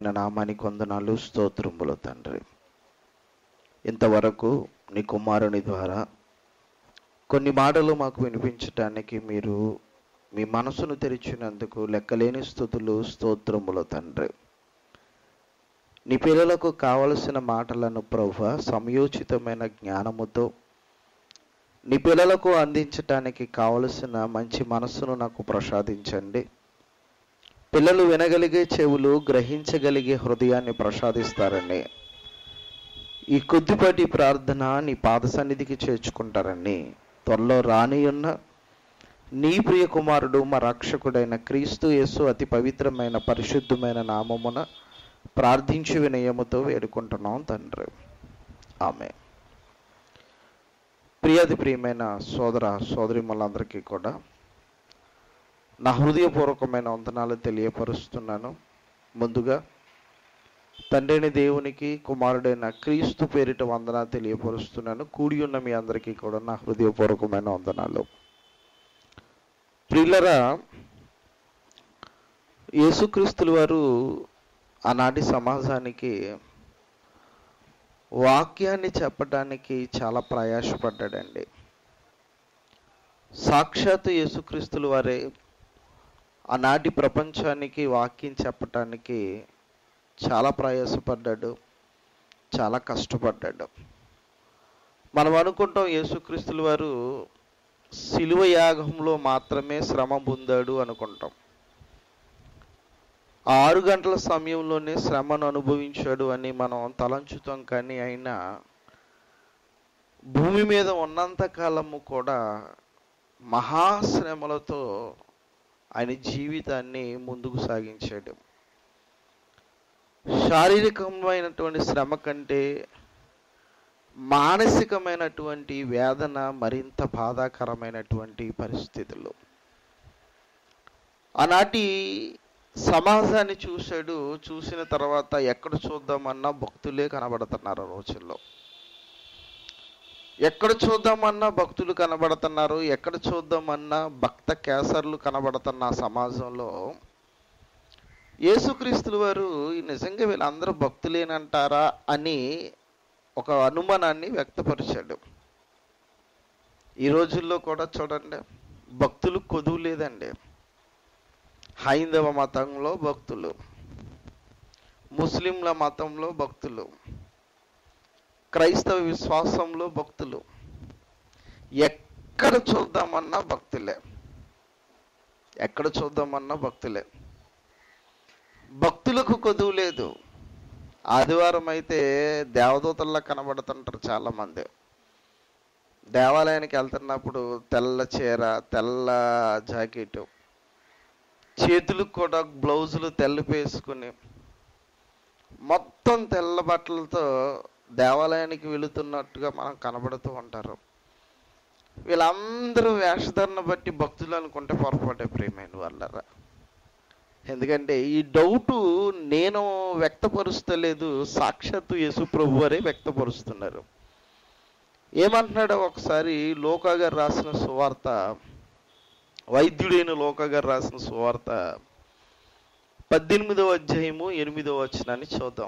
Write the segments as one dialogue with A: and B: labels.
A: పరిశుద్ధమైన నామానికి వందనాలు స్తోత్రములు తండ్రి ఇంతవరకు నీ కుమారుని ద్వారా కొన్ని మాటలు మాకు వినిపించటానికి మీరు మీ మనసును తెరిచినందుకు లెక్కలేని స్థుతులు స్తోత్రములు తండ్రి నీ పిల్లలకు కావలసిన మాటలను ప్రభు సమయోచితమైన జ్ఞానముతో నీ పిల్లలకు అందించటానికి కావలసిన మంచి మనస్సును నాకు ప్రసాదించండి పిల్లలు వినగలిగే చెవులు గ్రహించగలిగే హృదయాన్ని ప్రసాదిస్తారని ఈ కొద్దిపాటి ప్రార్థన నీ పాద సన్నిధికి చేర్చుకుంటారని త్వరలో రాని ఉన్న నీ ప్రియ కుమారుడు మా రక్షకుడైన క్రీస్తు యేసు అతి పవిత్రమైన పరిశుద్ధమైన నామమున ప్రార్థించి వినయముతో వేడుకుంటున్నాం తండ్రి ఆమె ప్రియాది ప్రియమైన సోదర సోదరిమలందరికీ కూడా నా హృదయపూర్వకమైన వందనాలు తెలియపరుస్తున్నాను ముందుగా తండ్రిని దేవునికి కుమారుడైన క్రీస్తు పేరిట వందనాలు తెలియపరుస్తున్నాను కూడి ఉన్న మీ అందరికీ కూడా నా హృదయపూర్వకమైన వందనాలు ప్రియులరా యేసుక్రీస్తుల వారు ఆనాటి సమాజానికి వాక్యాన్ని చెప్పడానికి చాలా ప్రయాసపడ్డాడండి సాక్షాత్ యేసుక్రీస్తుల వారే ఆనాటి ప్రపంచానికి వాక్యం చెప్పటానికి చాలా ప్రయాసపడ్డాడు చాలా కష్టపడ్డాడు మనం అనుకుంటాం యేసుక్రీస్తుల వారు శిలువ యాగంలో మాత్రమే శ్రమ పొందాడు అనుకుంటాం ఆరు గంటల సమయంలోనే శ్రమను అనుభవించాడు అని మనం తలంచుతాం కానీ అయినా భూమి మీద ఉన్నంత కాలము కూడా మహాశ్రమలతో ఆయన జీవితాన్ని ముందుకు సాగించాడు శారీరకమైనటువంటి శ్రమ కంటే మానసికమైనటువంటి వేదన మరింత బాధాకరమైనటువంటి పరిస్థితులు ఆనాటి సమాజాన్ని చూశాడు చూసిన తర్వాత ఎక్కడ చూద్దామన్నా భక్తులే కనబడుతున్నారు ఆ రోజుల్లో ఎక్కడ చూద్దామన్నా భక్తులు కనబడుతున్నారు ఎక్కడ చూద్దామన్నా భక్త కేసర్లు కనబడుతున్న ఆ సమాజంలో యేసుక్రీస్తుల వారు నిజంగా వీళ్ళందరూ భక్తులేనంటారా అని ఒక అనుమానాన్ని వ్యక్తపరిచాడు ఈ రోజుల్లో కూడా చూడండి భక్తులు కొదువు లేదండి హైందవ మతంలో భక్తులు ముస్లింల మతంలో భక్తులు క్రైస్తవ విశ్వాసంలో భక్తులు ఎక్కడ చూద్దామన్నా భక్తులే ఎక్కడ చూద్దామన్నా భక్తులే భక్తులకు కొదువు లేదు ఆదివారం అయితే దేవదూతల్లా కనబడుతుంటారు చాలామంది దేవాలయానికి వెళ్తున్నప్పుడు తెల్ల చీర తెల్ల జాకెట్ చేతులకు కూడా బ్లౌజులు తెల్లపేసుకుని మొత్తం తెల్ల బట్టలతో దేవాలయానికి వెళుతున్నట్టుగా మనం కనబడుతూ ఉంటారు వీళ్ళందరూ వేషధరణ బట్టి భక్తులు అనుకుంటే పొరపాటే ప్రేమైన వాళ్ళరా ఎందుకంటే ఈ డౌటు నేను వ్యక్తపరుస్తలేదు సాక్షాత్తు యేసు ప్రభు వారే వ్యక్తపరుస్తున్నారు ఏమంటున్నాడో ఒకసారి లోకా గారు రాసిన సువార్త వైద్యుడైన లోకా గారు రాసిన సువార్త పద్దెనిమిదవ అధ్యాయము ఎనిమిదవ వచనాన్ని చూద్దాం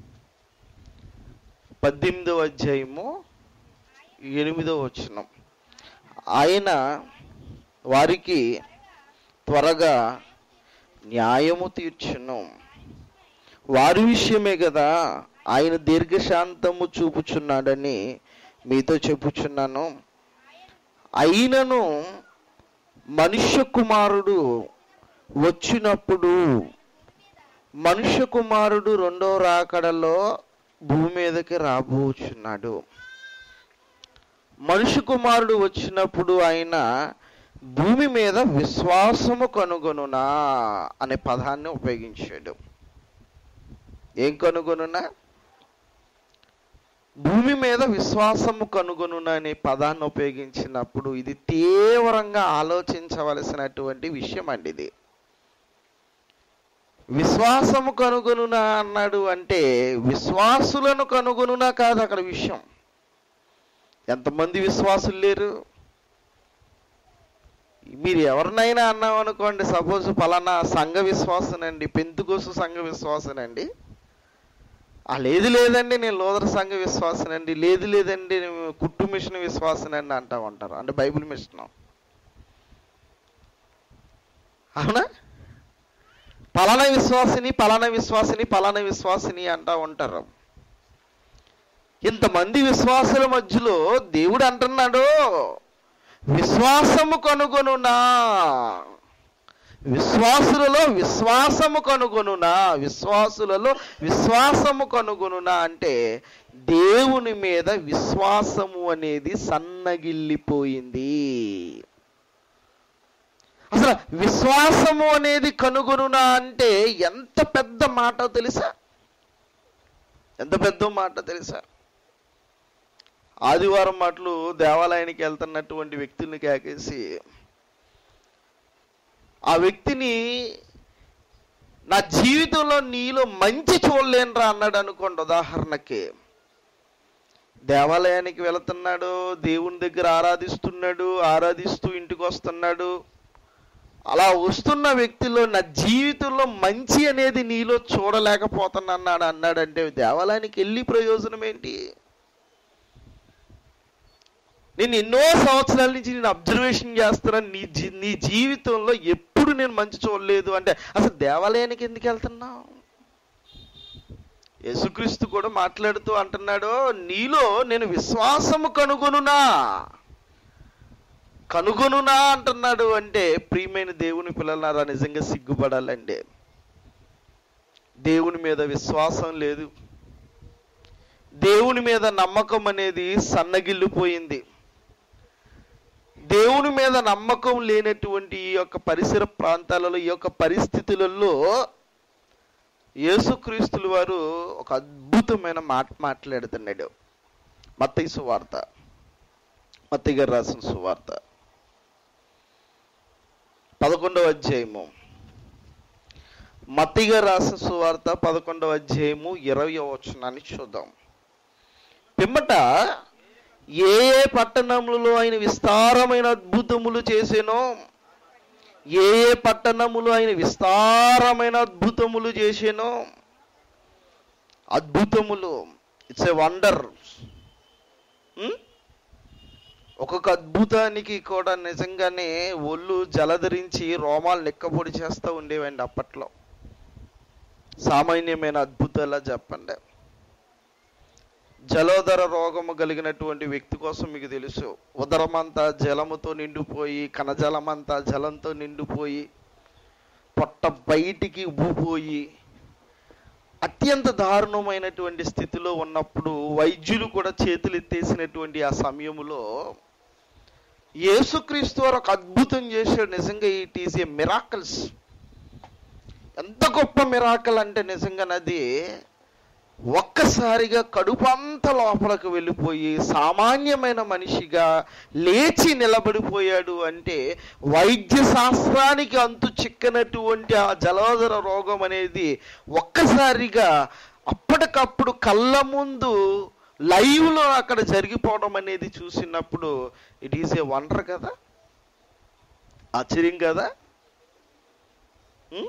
A: పద్దెనిమిదవ అధ్యాయము ఎనిమిదవ వచనం ఆయన వారికి త్వరగా న్యాయము తీర్చును వారి విషయమే కదా ఆయన దీర్ఘశాంతము చూపుచున్నాడని మీతో చెప్పుచున్నాను అయినను మనుష్య కుమారుడు వచ్చినప్పుడు మనుష్య కుమారుడు రెండో రాకడలో భూమి మీదకి రాబోచున్నాడు మనుష్య కుమారుడు వచ్చినప్పుడు ఆయన భూమి మీద విశ్వాసము కనుగొనునా అనే పదాన్ని ఉపయోగించాడు ఏం కనుగొనునా భూమి మీద విశ్వాసము కనుగొనునా అనే పదాన్ని ఉపయోగించినప్పుడు ఇది తీవ్రంగా ఆలోచించవలసినటువంటి విషయం అండి ఇది విశ్వాసము కనుగొనునా అన్నాడు అంటే విశ్వాసులను కనుగొనునా కాదు అక్కడ విషయం ఎంతమంది విశ్వాసులు లేరు మీరు ఎవరినైనా అన్నాం అనుకోండి సపోజ్ పలానా సంఘ విశ్వాసనండి పెంతుకోసు సంఘ విశ్వాసనండి ఆ లేదు లేదండి నేను లోదర సంఘ విశ్వాసనండి లేదు లేదండి నేను కుట్టు మిషన్ విశ్వాసనండి అంటా ఉంటారు అంటే బైబిల్ మిషన్ అవునా పలానా విశ్వాసిని పలానా విశ్వాసిని పలానా విశ్వాసిని అంటా ఉంటారు ఇంతమంది విశ్వాసుల మధ్యలో దేవుడు అంటున్నాడు విశ్వాసము కనుగొనునా విశ్వాసులలో విశ్వాసము కనుగొనునా విశ్వాసులలో విశ్వాసము కనుగొనునా అంటే దేవుని మీద విశ్వాసము అనేది సన్నగిల్లిపోయింది అసలు విశ్వాసము అనేది కనుగొనునా అంటే ఎంత పెద్ద మాట తెలుసా ఎంత పెద్ద మాట తెలుసా ఆదివారం మాటలు దేవాలయానికి వెళ్తున్నటువంటి వ్యక్తుల్ని కేకేసి ఆ వ్యక్తిని నా జీవితంలో నీలో మంచి చూడలేనురా అన్నాడు అనుకోండి ఉదాహరణకి దేవాలయానికి వెళుతున్నాడు దేవుని దగ్గర ఆరాధిస్తున్నాడు ఆరాధిస్తూ ఇంటికి వస్తున్నాడు అలా వస్తున్న వ్యక్తిలో నా జీవితంలో మంచి అనేది నీలో చూడలేకపోతున్నాడు అన్నాడంటే దేవాలయానికి వెళ్ళి ప్రయోజనం ఏంటి నేను ఎన్నో సంవత్సరాల నుంచి నేను అబ్జర్వేషన్ చేస్తున్నాను నీ జీ నీ జీవితంలో ఎప్పుడు నేను మంచి చూడలేదు అంటే అసలు దేవాలయానికి ఎందుకు వెళ్తున్నావు యేసుక్రీస్తు కూడా మాట్లాడుతూ అంటున్నాడు నీలో నేను విశ్వాసము కనుగొనునా కనుగొనునా అంటున్నాడు అంటే ప్రియమైన దేవుని పిల్లలారా నిజంగా సిగ్గుపడాలండి దేవుని మీద విశ్వాసం లేదు దేవుని మీద నమ్మకం అనేది సన్నగిల్లిపోయింది దేవుని మీద నమ్మకం లేనటువంటి ఈ యొక్క పరిసర ప్రాంతాలలో ఈ యొక్క పరిస్థితులలో యేసుక్రీస్తుల వారు ఒక అద్భుతమైన మాట మాట్లాడుతున్నాడు మత్తయి సువార్త మత్తయ్య గారు రాసిన సువార్త పదకొండవ అధ్యాయము మత్తయ్య గారు రాసిన సువార్త పదకొండవ అధ్యాయము ఇరవై వచనాన్ని చూద్దాం పిమ్మట ఏ ఏ పట్టణములలో ఆయన విస్తారమైన అద్భుతములు చేసేనో ఏ ఏ పట్టణములు ఆయన విస్తారమైన అద్భుతములు చేసేనో అద్భుతములు ఇట్స్ ఏ వండర్ ఒక్కొక్క అద్భుతానికి కూడా నిజంగానే ఒళ్ళు జలధరించి రోమాలు లెక్కపొడి చేస్తూ ఉండేవండి అప్పట్లో సామాన్యమైన అద్భుతాలా చెప్పండి జలోదర రోగము కలిగినటువంటి వ్యక్తి కోసం మీకు తెలుసు ఉదరమంతా జలముతో నిండిపోయి కణజలమంతా జలంతో నిండిపోయి పొట్ట బయటికి ఉబ్బిపోయి అత్యంత దారుణమైనటువంటి స్థితిలో ఉన్నప్పుడు వైద్యులు కూడా చేతులు ఎత్తేసినటువంటి ఆ సమయంలో యేసుక్రీస్తు వారు ఒక అద్భుతం చేశాడు నిజంగా ఇట్ ఈస్ ఏ మిరాకల్స్ ఎంత గొప్ప మిరాకల్ అంటే నిజంగా అది ఒక్కసారిగా కడుపంత లోపలికి వెళ్ళిపోయి సామాన్యమైన మనిషిగా లేచి నిలబడిపోయాడు అంటే వైద్య శాస్త్రానికి అంతు చిక్కనటువంటి ఆ జలోదర రోగం అనేది ఒక్కసారిగా అప్పటికప్పుడు కళ్ళ ముందు లైవ్లో అక్కడ జరిగిపోవడం అనేది చూసినప్పుడు ఇట్ ఈస్ ఏ వండర్ కదా ఆశ్చర్యం కదా ఉం?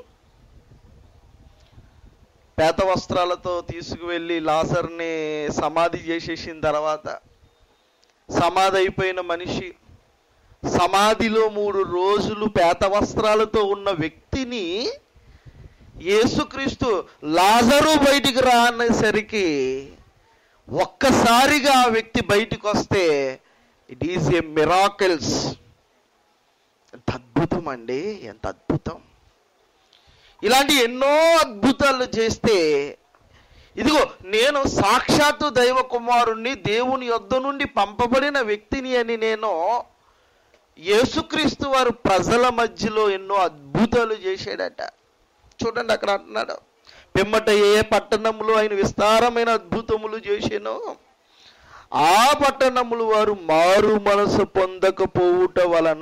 A: పేత వస్త్రాలతో తీసుకువెళ్ళి లాజర్ని సమాధి చేసేసిన తర్వాత సమాధి అయిపోయిన మనిషి సమాధిలో మూడు రోజులు పేత వస్త్రాలతో ఉన్న వ్యక్తిని యేసుక్రీస్తు లాజరు బయటికి రా అనేసరికి ఒక్కసారిగా ఆ వ్యక్తి బయటికి వస్తే ఇట్ ఈజ్ ఏ మిరాకిల్స్ ఎంత అద్భుతం అండి ఎంత అద్భుతం ఇలాంటి ఎన్నో అద్భుతాలు చేస్తే ఇదిగో నేను సాక్షాత్తు దైవ కుమారుణ్ణి దేవుని యొద్ద నుండి పంపబడిన వ్యక్తిని అని నేను యేసుక్రీస్తు వారు ప్రజల మధ్యలో ఎన్నో అద్భుతాలు చేశాడట చూడండి అక్కడ అంటున్నాడు పిమ్మట ఏ పట్టణంలో ఆయన విస్తారమైన అద్భుతములు చేసానో ఆ పట్టణములు వారు మారు మనసు పొందకపోవుట వలన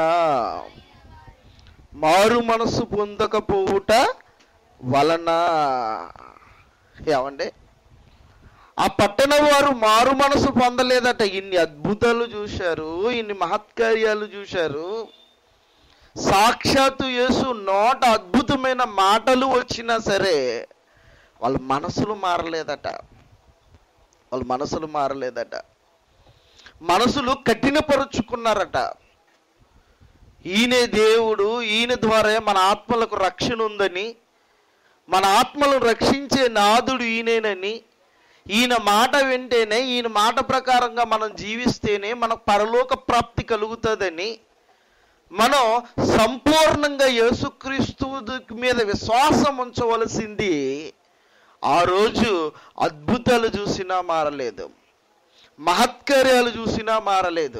A: మారు మనసు పొందకపోవుట వలన ఏమండి ఆ పట్టణ వారు మారు మనసు పొందలేదట ఇన్ని అద్భుతాలు చూశారు ఇన్ని మహత్కార్యాలు చూశారు సాక్షాత్తు యేసు నోట అద్భుతమైన మాటలు వచ్చినా సరే వాళ్ళ మనసులు మారలేదట వాళ్ళ మనసులు మారలేదట మనసులు కఠినపరుచుకున్నారట ఈయనే దేవుడు ఈయన ద్వారా మన ఆత్మలకు రక్షణ ఉందని మన ఆత్మలను రక్షించే నాదుడు ఈయనేనని ఈయన మాట వింటేనే ఈయన మాట ప్రకారంగా మనం జీవిస్తేనే మనకు పరలోక ప్రాప్తి కలుగుతుందని మనం సంపూర్ణంగా యేసుక్రీస్తు మీద విశ్వాసం ఉంచవలసింది ఆ రోజు అద్భుతాలు చూసినా మారలేదు మహత్కార్యాలు చూసినా మారలేదు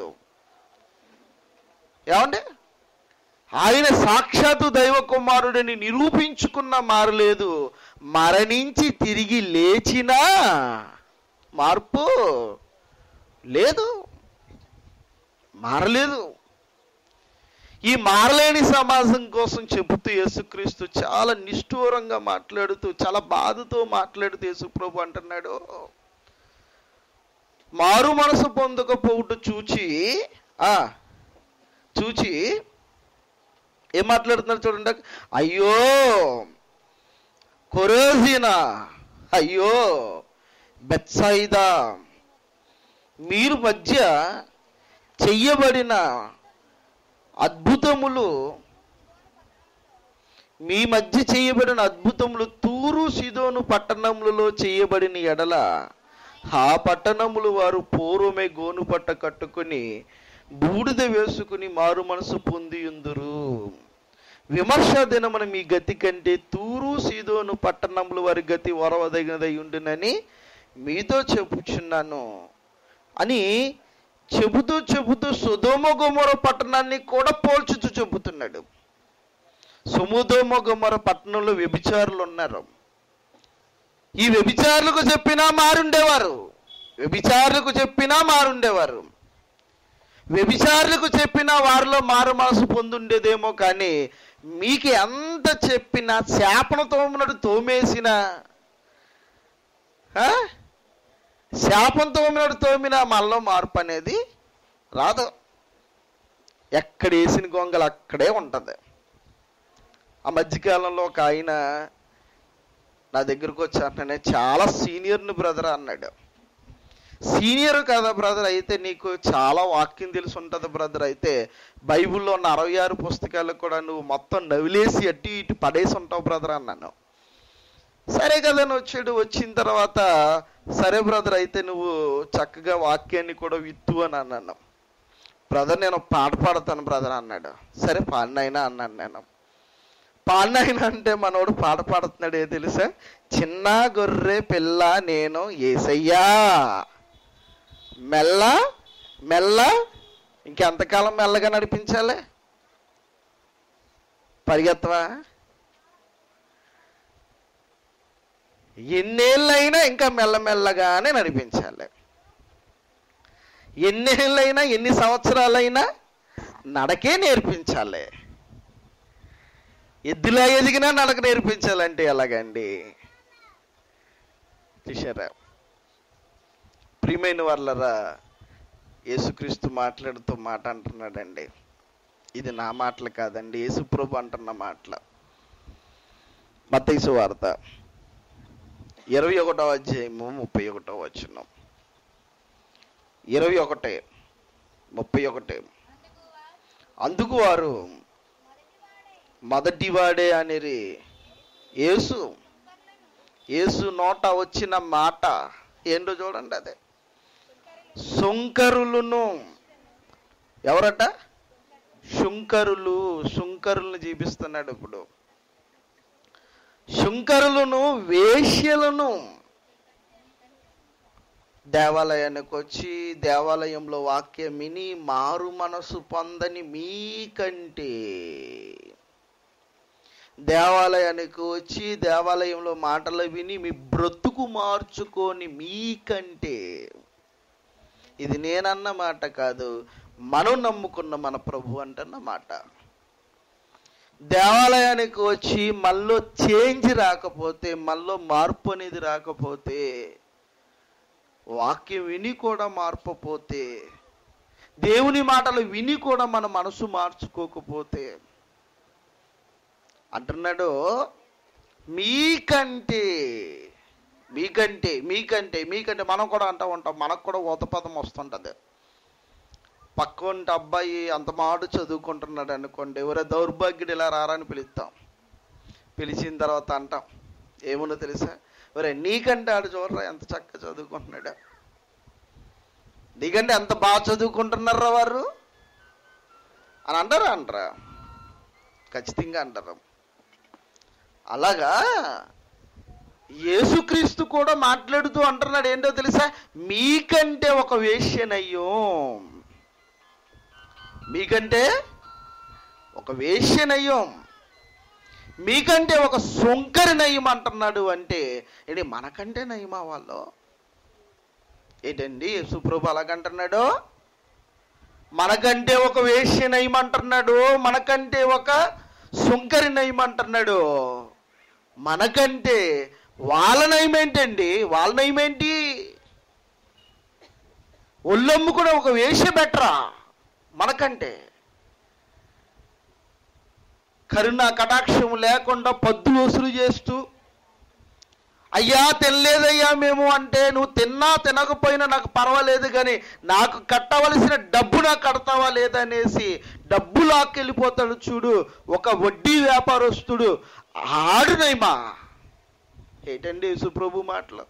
A: ఏమండి ఆయన సాక్షాత్తు దైవ కుమారుడిని నిరూపించుకున్న మారలేదు మరణించి తిరిగి లేచినా మార్పు లేదు మారలేదు ఈ మారలేని సమాజం కోసం చెబుతూ యేసుక్రీస్తు చాలా నిష్ఠూరంగా మాట్లాడుతూ చాలా బాధతో మాట్లాడుతూ యేసుప్రభు అంటున్నాడు మారు మనసు పొందకపోవుట చూచి ఆ చూచి ఏం మాట్లాడుతున్నారు చూడండి అయ్యో కొరోజినా అయ్యో బెత్సైదా మీరు మధ్య చెయ్యబడిన అద్భుతములు మీ మధ్య చేయబడిన అద్భుతములు తూరు సిదోను పట్టణములలో చేయబడిన ఎడల ఆ పట్టణములు వారు పూర్వమే గోను పట్ట కట్టుకుని బూడిద వేసుకుని మారు మనసు పొందియుందురు విమర్శ దినమున మీ గతి కంటే తూరు సీదోను పట్టణములు వారి గతి వరవదగినదై ఉండునని మీతో చెప్పుచున్నాను అని చెబుతూ చెబుతూ సుధోమ గుమర పట్టణాన్ని కూడా పోల్చుతూ చెబుతున్నాడు సుముదోమ గుమర పట్టణంలో వ్యభిచారులు ఉన్నారు ఈ వ్యభిచారులకు చెప్పినా మారుండేవారు వ్యభిచారులకు చెప్పినా మారుండేవారు వ్యభిచారులకు చెప్పినా వారిలో మారు మనసు పొందుండేదేమో కానీ మీకు ఎంత చెప్పినా శాపను తోమినట్టు తోమేసిన ఆ? శాపం తోమినట్టు తోమినా మనలో మార్పు అనేది రాదు ఎక్కడ వేసిన గొంగలు అక్కడే ఉంటుంది ఆ మధ్యకాలంలో ఒక ఆయన నా దగ్గరకు వచ్చి అంటేనే చాలా సీనియర్ని బ్రదర్ అన్నాడు సీనియర్ కదా బ్రదర్ అయితే నీకు చాలా వాక్యం తెలిసి ఉంటుంది బ్రదర్ అయితే బైబిల్లో ఉన్న అరవై ఆరు పుస్తకాలు కూడా నువ్వు మొత్తం నవిలేసి అట్టి ఇటు పడేసి ఉంటావు బ్రదర్ అన్నాను సరే కదా అని వచ్చాడు వచ్చిన తర్వాత సరే బ్రదర్ అయితే నువ్వు చక్కగా వాక్యాన్ని కూడా విత్తు అని అన్నాను బ్రదర్ నేను ఒక పాట పాడతాను బ్రదర్ అన్నాడు సరే పాడినైనా అన్నాను నేను పాడినైనా అంటే మనోడు పాట పాడుతున్నాడు ఏ తెలుసా చిన్న గొర్రె పిల్ల నేను ఏసయ్యా మెల్ల మెల్ల ఇంకెంతకాలం మెల్లగా నడిపించాలి పరిగెత్తవా ఎన్నేళ్ళైనా ఇంకా మెల్లమెల్లగానే నడిపించాలి ఎన్నేళ్ళైనా ఎన్ని సంవత్సరాలైనా నడకే నేర్పించాలి ఎద్దులా ఎదిగినా నడక నేర్పించాలంటే ఎలాగండి చూసారా ప్రియమైన వాళ్ళరా యేసుక్రీస్తు మాట్లాడుతూ మాట అంటున్నాడండి ఇది నా మాటలు కాదండి యేసుప్రభు అంటున్న మాటలు మత్తైసు వార్త ఇరవై ఒకటో అధ్యాయము ముప్పై ఒకటో వచ్చిన ఇరవై ఒకటే ముప్పై ఒకటే అందుకు వారు మొదటివాడే అనిరి యేసు యేసు నోట వచ్చిన మాట ఏంటో చూడండి అదే సుంకరులను ఎవరట శుంకరులు శుంకరులను జీపిస్తున్నాడు ఇప్పుడు శుంకరులను వేశ్యలను దేవాలయానికి వచ్చి దేవాలయంలో వాక్యం విని మారు మనసు పొందని మీకంటే దేవాలయానికి వచ్చి దేవాలయంలో మాటలు విని మీ బ్రతుకు మార్చుకొని మీకంటే ఇది నేనన్న మాట కాదు మనం నమ్ముకున్న మన ప్రభు అంటున్న మాట దేవాలయానికి వచ్చి మళ్ళీ చేంజ్ రాకపోతే మళ్ళీ మార్పు అనేది రాకపోతే వాక్యం విని కూడా మార్పపోతే దేవుని మాటలు విని కూడా మన మనసు మార్చుకోకపోతే అంటున్నాడు మీకంటే మీకంటే మీకంటే మీకంటే మనం కూడా అంటూ ఉంటాం మనకు కూడా ఊతపదం వస్తుంటుంది పక్కంటి అబ్బాయి అంత మాడు చదువుకుంటున్నాడు అనుకోండి ఎవరో దౌర్భాగ్యుడు ఇలా రారని పిలుస్తాం పిలిచిన తర్వాత అంటాం ఏముందో తెలుసా ఒరే నీకంటే ఆడు చూడరా ఎంత చక్కగా చదువుకుంటున్నాడు నీకంటే ఎంత బాగా చదువుకుంటున్నారా వారు అని అంటారా అంటారా ఖచ్చితంగా అంటారు అలాగా యేసుక్రీస్తు కూడా మాట్లాడుతూ అంటున్నాడు ఏంటో తెలుసా మీకంటే ఒక వేశ్యనయ్యో మీకంటే ఒక వేశ్యనయ్యం మీకంటే ఒక సొంకరి నయం అంటున్నాడు అంటే ఏంటి మనకంటే నయమా వాళ్ళు ఏంటండి యేసుప్రభు అలాగంటున్నాడు మనకంటే ఒక వేశ్య నయం అంటున్నాడు మనకంటే ఒక సుంకరి నయం అంటున్నాడు మనకంటే వాళ్ళ నయం ఏంటండి వాళ్ళ నయం ఏంటి ఒళ్ళమ్ము కూడా ఒక వేష బెటరా మనకంటే కరుణ కటాక్షం లేకుండా పద్దు వసూలు చేస్తూ అయ్యా తినలేదయ్యా మేము అంటే నువ్వు తిన్నా తినకపోయినా నాకు పర్వాలేదు కానీ నాకు కట్టవలసిన డబ్బు నాకు కడతావా లేదనేసి డబ్బు లాక్కెళ్ళిపోతాడు చూడు ఒక వడ్డీ వ్యాపారస్తుడు ఆడునైమా ఏంటండి యేసుప్రభు మాటలు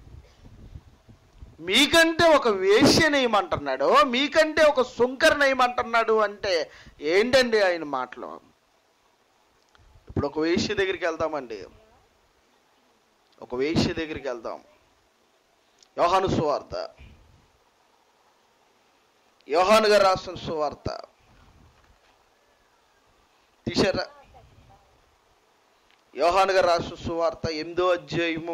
A: మీకంటే ఒక వేశ్యనేయమంటున్నాడు మీకంటే ఒక సుంకరనేయమంటున్నాడు అంటే ఏంటండి ఆయన మాటలు ఇప్పుడు ఒక వేశ్య దగ్గరికి వెళ్దామండి ఒక వేశ్య దగ్గరికి వెళ్దాం యోహాను సువార్త యోహాను గారు రాసిన సువార్త తీశారా యోహాను గారు రాసిన సువార్త ఎనిమిదో అధ్యాయము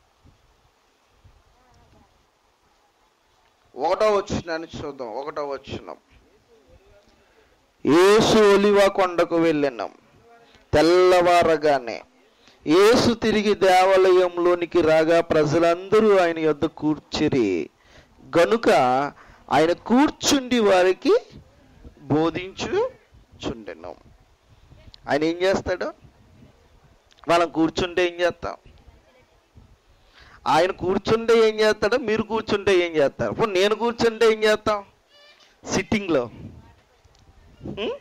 A: ఒకటో వచ్చినాన్ని చూద్దాం ఒకటో వచ్చినాం ఏసు ఒలివ కొండకు వెళ్ళినాం తెల్లవారగానే యేసు తిరిగి దేవాలయంలోనికి రాగా ప్రజలందరూ ఆయన యొద్ద కూర్చురి గనుక ఆయన కూర్చుండి వారికి బోధించుచుండెను ఆయన ఏం చేస్తాడు మనం కూర్చుంటే ఏం చేస్తాం ఆయన కూర్చుంటే ఏం చేస్తాడు మీరు కూర్చుంటే ఏం చేస్తారు ఇప్పుడు నేను కూర్చుంటే ఏం చేస్తాం సిట్టింగ్లో హ్మ్?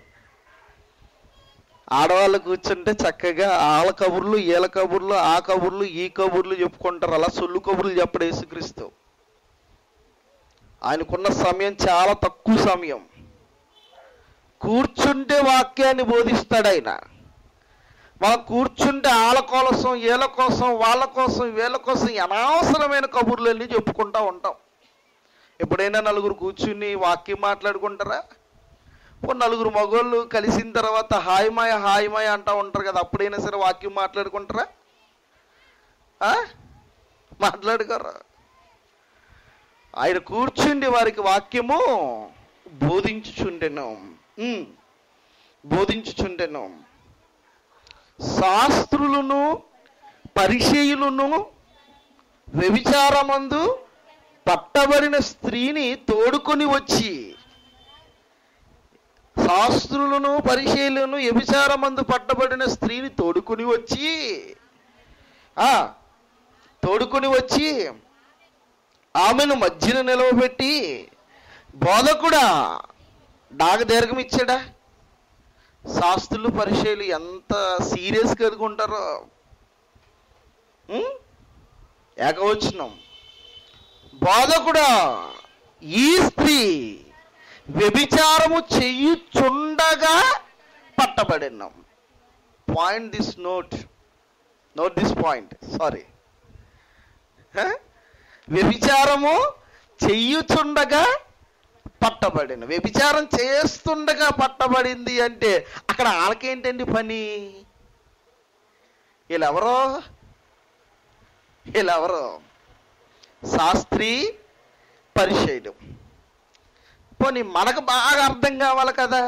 A: ఆడవాళ్ళు కూర్చుంటే చక్కగా ఆళ్ళ కబుర్లు ఈల కబుర్లు ఆ కబుర్లు ఈ కబుర్లు చెప్పుకుంటారు అలా సొల్లు కబుర్లు చెప్పడు యేసుక్రీస్తు ఆయనకున్న సమయం చాలా తక్కువ సమయం కూర్చుంటే వాక్యాన్ని బోధిస్తాడు ఆయన మనం కూర్చుంటే ఆళ్ళ కోసం వీళ్ళ కోసం వాళ్ళ కోసం వీళ్ళ కోసం అనవసరమైన కబుర్లు వెళ్ళి చెప్పుకుంటా ఉంటాం ఎప్పుడైనా నలుగురు కూర్చుని వాక్యం మాట్లాడుకుంటారా ఓ నలుగురు మగోళ్ళు కలిసిన తర్వాత హాయిమాయ హాయిమాయ అంటా ఉంటారు కదా అప్పుడైనా సరే వాక్యం మాట్లాడుకుంటారా ఆ? మాట్లాడుకోరా ఆయన కూర్చుండి వారికి వాక్యము బోధించుచుండెను ఉమ్, బోధించుచుండెను శాస్త్రులను పరిచయులను వ్యభిచారమందు పట్టబడిన స్త్రీని తోడుకొని వచ్చి శాస్త్రులను పరిశీలను వ్యభిచారమందు పట్టబడిన స్త్రీని తోడుకుని వచ్చి ఆ తోడుకుని వచ్చి ఆమెను మధ్యన నిలవబెట్టి బోధకుడా డాగ దీర్ఘం ఇచ్చాడా శాస్త్రులు పరిచయలు ఎంత సీరియస్గా ఎదుగుంటారో ఉం? ఏకవచనం బోధకుడా ఈ స్త్రీ వ్యభిచారము చెయ్యుచుండగా పట్టబడినాం point this note note this point sorry వ్యభిచారము చెయ్యుచుండగా పట్టబడిన వ్యభిచారం చేస్తుండగా పట్టబడింది అంటే అక్కడ వాళ్ళకేంటండి పని వీళ్ళెవరో వీళ్ళెవరో శాస్త్రి పరిచయం పోనీ మనకు బాగా అర్థం కావాలి కదా